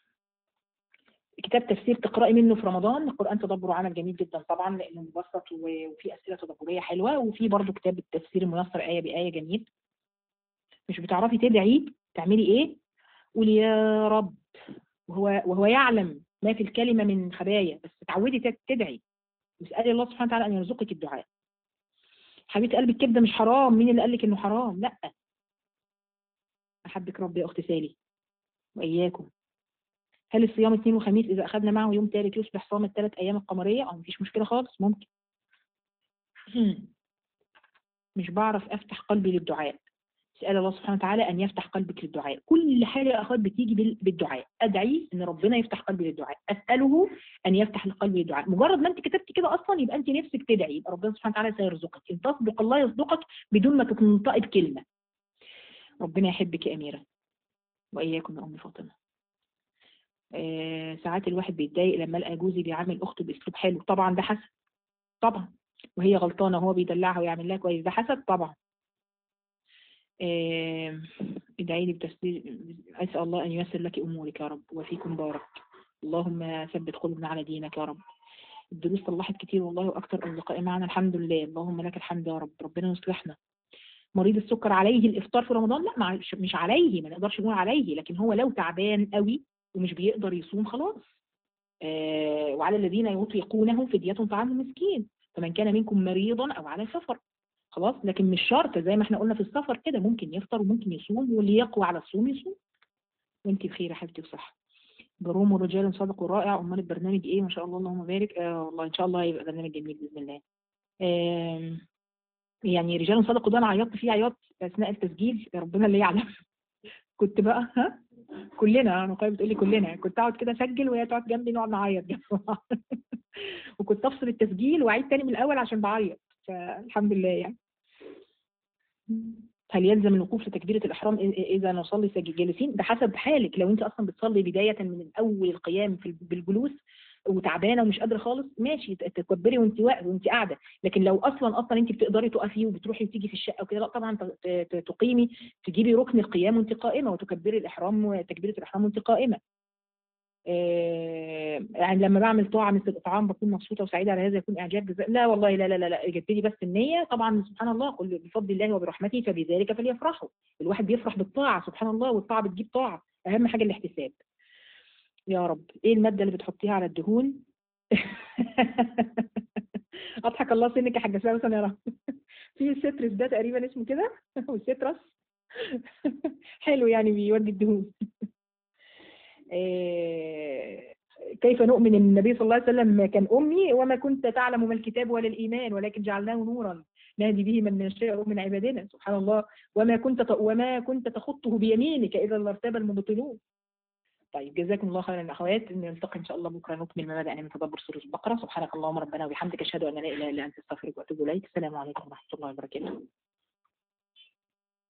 [SPEAKER 1] كتاب تفسير تقرأي منه في رمضان القرآن تدبر عمل جميل جدا طبعا لأنه مبسط و- وفي أسئلة تدبرية حلوة وفي برضه كتاب التفسير الميسر آية بآية جميل مش بتعرفي تدعي تعملي إيه قولي يا رب وهو وهو يعلم ما في الكلمة من خبايا بس تعودي تد- تدعي واسألي الله سبحانه وتعالى أن يرزقك الدعاء حبيبة قلبي الكبدة مش حرام مين اللي قال لك إنه حرام لا أحبك ربي يا أخت سالي وإياكم هل الصيام اثنين وخميس إذا أخذنا معه يوم ثالث يصبح صام الثلاث أيام القمرية؟ أو مفيش مشكلة خالص ممكن. مش بعرف أفتح قلبي للدعاء. اسأل الله سبحانه وتعالى أن يفتح قلبك للدعاء. كل حاجة يا أخوات بتيجي بال- بالدعاء. أدعي إن ربنا يفتح قلبي للدعاء. أسأله أن يفتح القلب للدعاء. مجرد ما أنت كتبتي كده أصلا يبقى أنت نفسك تدعي. يبقى ربنا سبحانه وتعالى سيرزقك. إن تصدق الله يصدقك بدون ما تنطقي بكلمة. ربنا يحبك يا أميرة. وإياكم يا أم فاطمة. آه، ساعات الواحد بيتضايق لما القى جوزي بيعامل اخته باسلوب حلو طبعا ده حسد طبعا وهي غلطانه وهو بيدلعها ويعمل لها كويس ده حسد طبعا آه، ادعي لي بتسديد اسال الله ان ييسر لك امورك يا رب وفيكم بارك اللهم ثبت قلوبنا على دينك يا رب الدروس صلحت كتير والله واكثر اصدقائي معنا الحمد لله اللهم لك الحمد يا رب ربنا يصلحنا مريض السكر عليه الافطار في رمضان لا مع- مش عليه ما نقدرش نقول عليه لكن هو لو تعبان قوي ومش بيقدر يصوم خلاص آه وعلى الذين يطيقونه فدية طعام مسكين فمن كان منكم مريضا او على سفر خلاص لكن مش شرط زي ما احنا قلنا في السفر كده ممكن يفطر وممكن يصوم واللي يقوى على الصوم يصوم وانت بخير يا حبيبتي وصح جروم ورجال صادق ورائع امال البرنامج ايه ما شاء الله اللهم بارك آه والله ان شاء الله هيبقى برنامج جميل باذن الله آم، يعني رجال صادق ده انا عيطت فيه عياط اثناء التسجيل ربنا اللي يعلم كنت بقى ها كلنا انا قايمه بتقول لي كلنا كنت اقعد كده اسجل وهي تقعد جنبي نقعد نعيط جنب بعض وكنت افصل التسجيل واعيد تاني من الاول عشان بعيط فالحمد لله يعني هل يلزم الوقوف لتكبيرة الإحرام إ- إذا نصلي ساجد جالسين؟ ده حسب حالك لو أنت أصلا بتصلي بداية من أول القيام في ال- بالجلوس وتعبانة ومش قادرة خالص ماشي ت- تكبري وأنت واقفة وأنت قاعدة لكن لو أصلا أصلا أنت بتقدري تقفي وبتروحي وتيجي في الشقة وكده لا طبعا ت- ت- تقيمي تجيبي ركن القيام وأنت قائمة وتكبري الإحرام وتكبيرة الإحرام وأنت قائمة. آه، يعني لما بعمل طاعة مثل الإطعام بكون مبسوطة وسعيدة على هذا يكون إعجاب جزاء لا والله لا لا لا لا جددي بس النية طبعا سبحان الله قل بفضل الله وبرحمته فبذلك فليفرحوا الواحد بيفرح بالطاعة سبحان الله والطاعة بتجيب طاعة أهم حاجة الاحتساب يا رب إيه المادة اللي بتحطيها على الدهون أضحك الله سنك يا حاجة سوسن يا رب في السترس ده تقريبا اسمه كده والسترس حلو يعني بيودي الدهون آه، كيف نؤمن ان النبي صلى الله عليه وسلم كان امي وما كنت تعلم ما الكتاب ولا الايمان ولكن جعلناه نورا نهدي به من نشاء من عبادنا سبحان الله وما كنت ت- وما كنت تخطه بيمينك اذا لارتاب المبطلون طيب جزاكم الله خيرا يا اخوات نلتقي ان شاء الله بكره نكمل ما بدانا من تدبر سوره البقره سبحانك اللهم ربنا وبحمدك اشهد ان لا اله الا انت استغفرك واتوب اليك السلام عليكم ورحمه الله وبركاته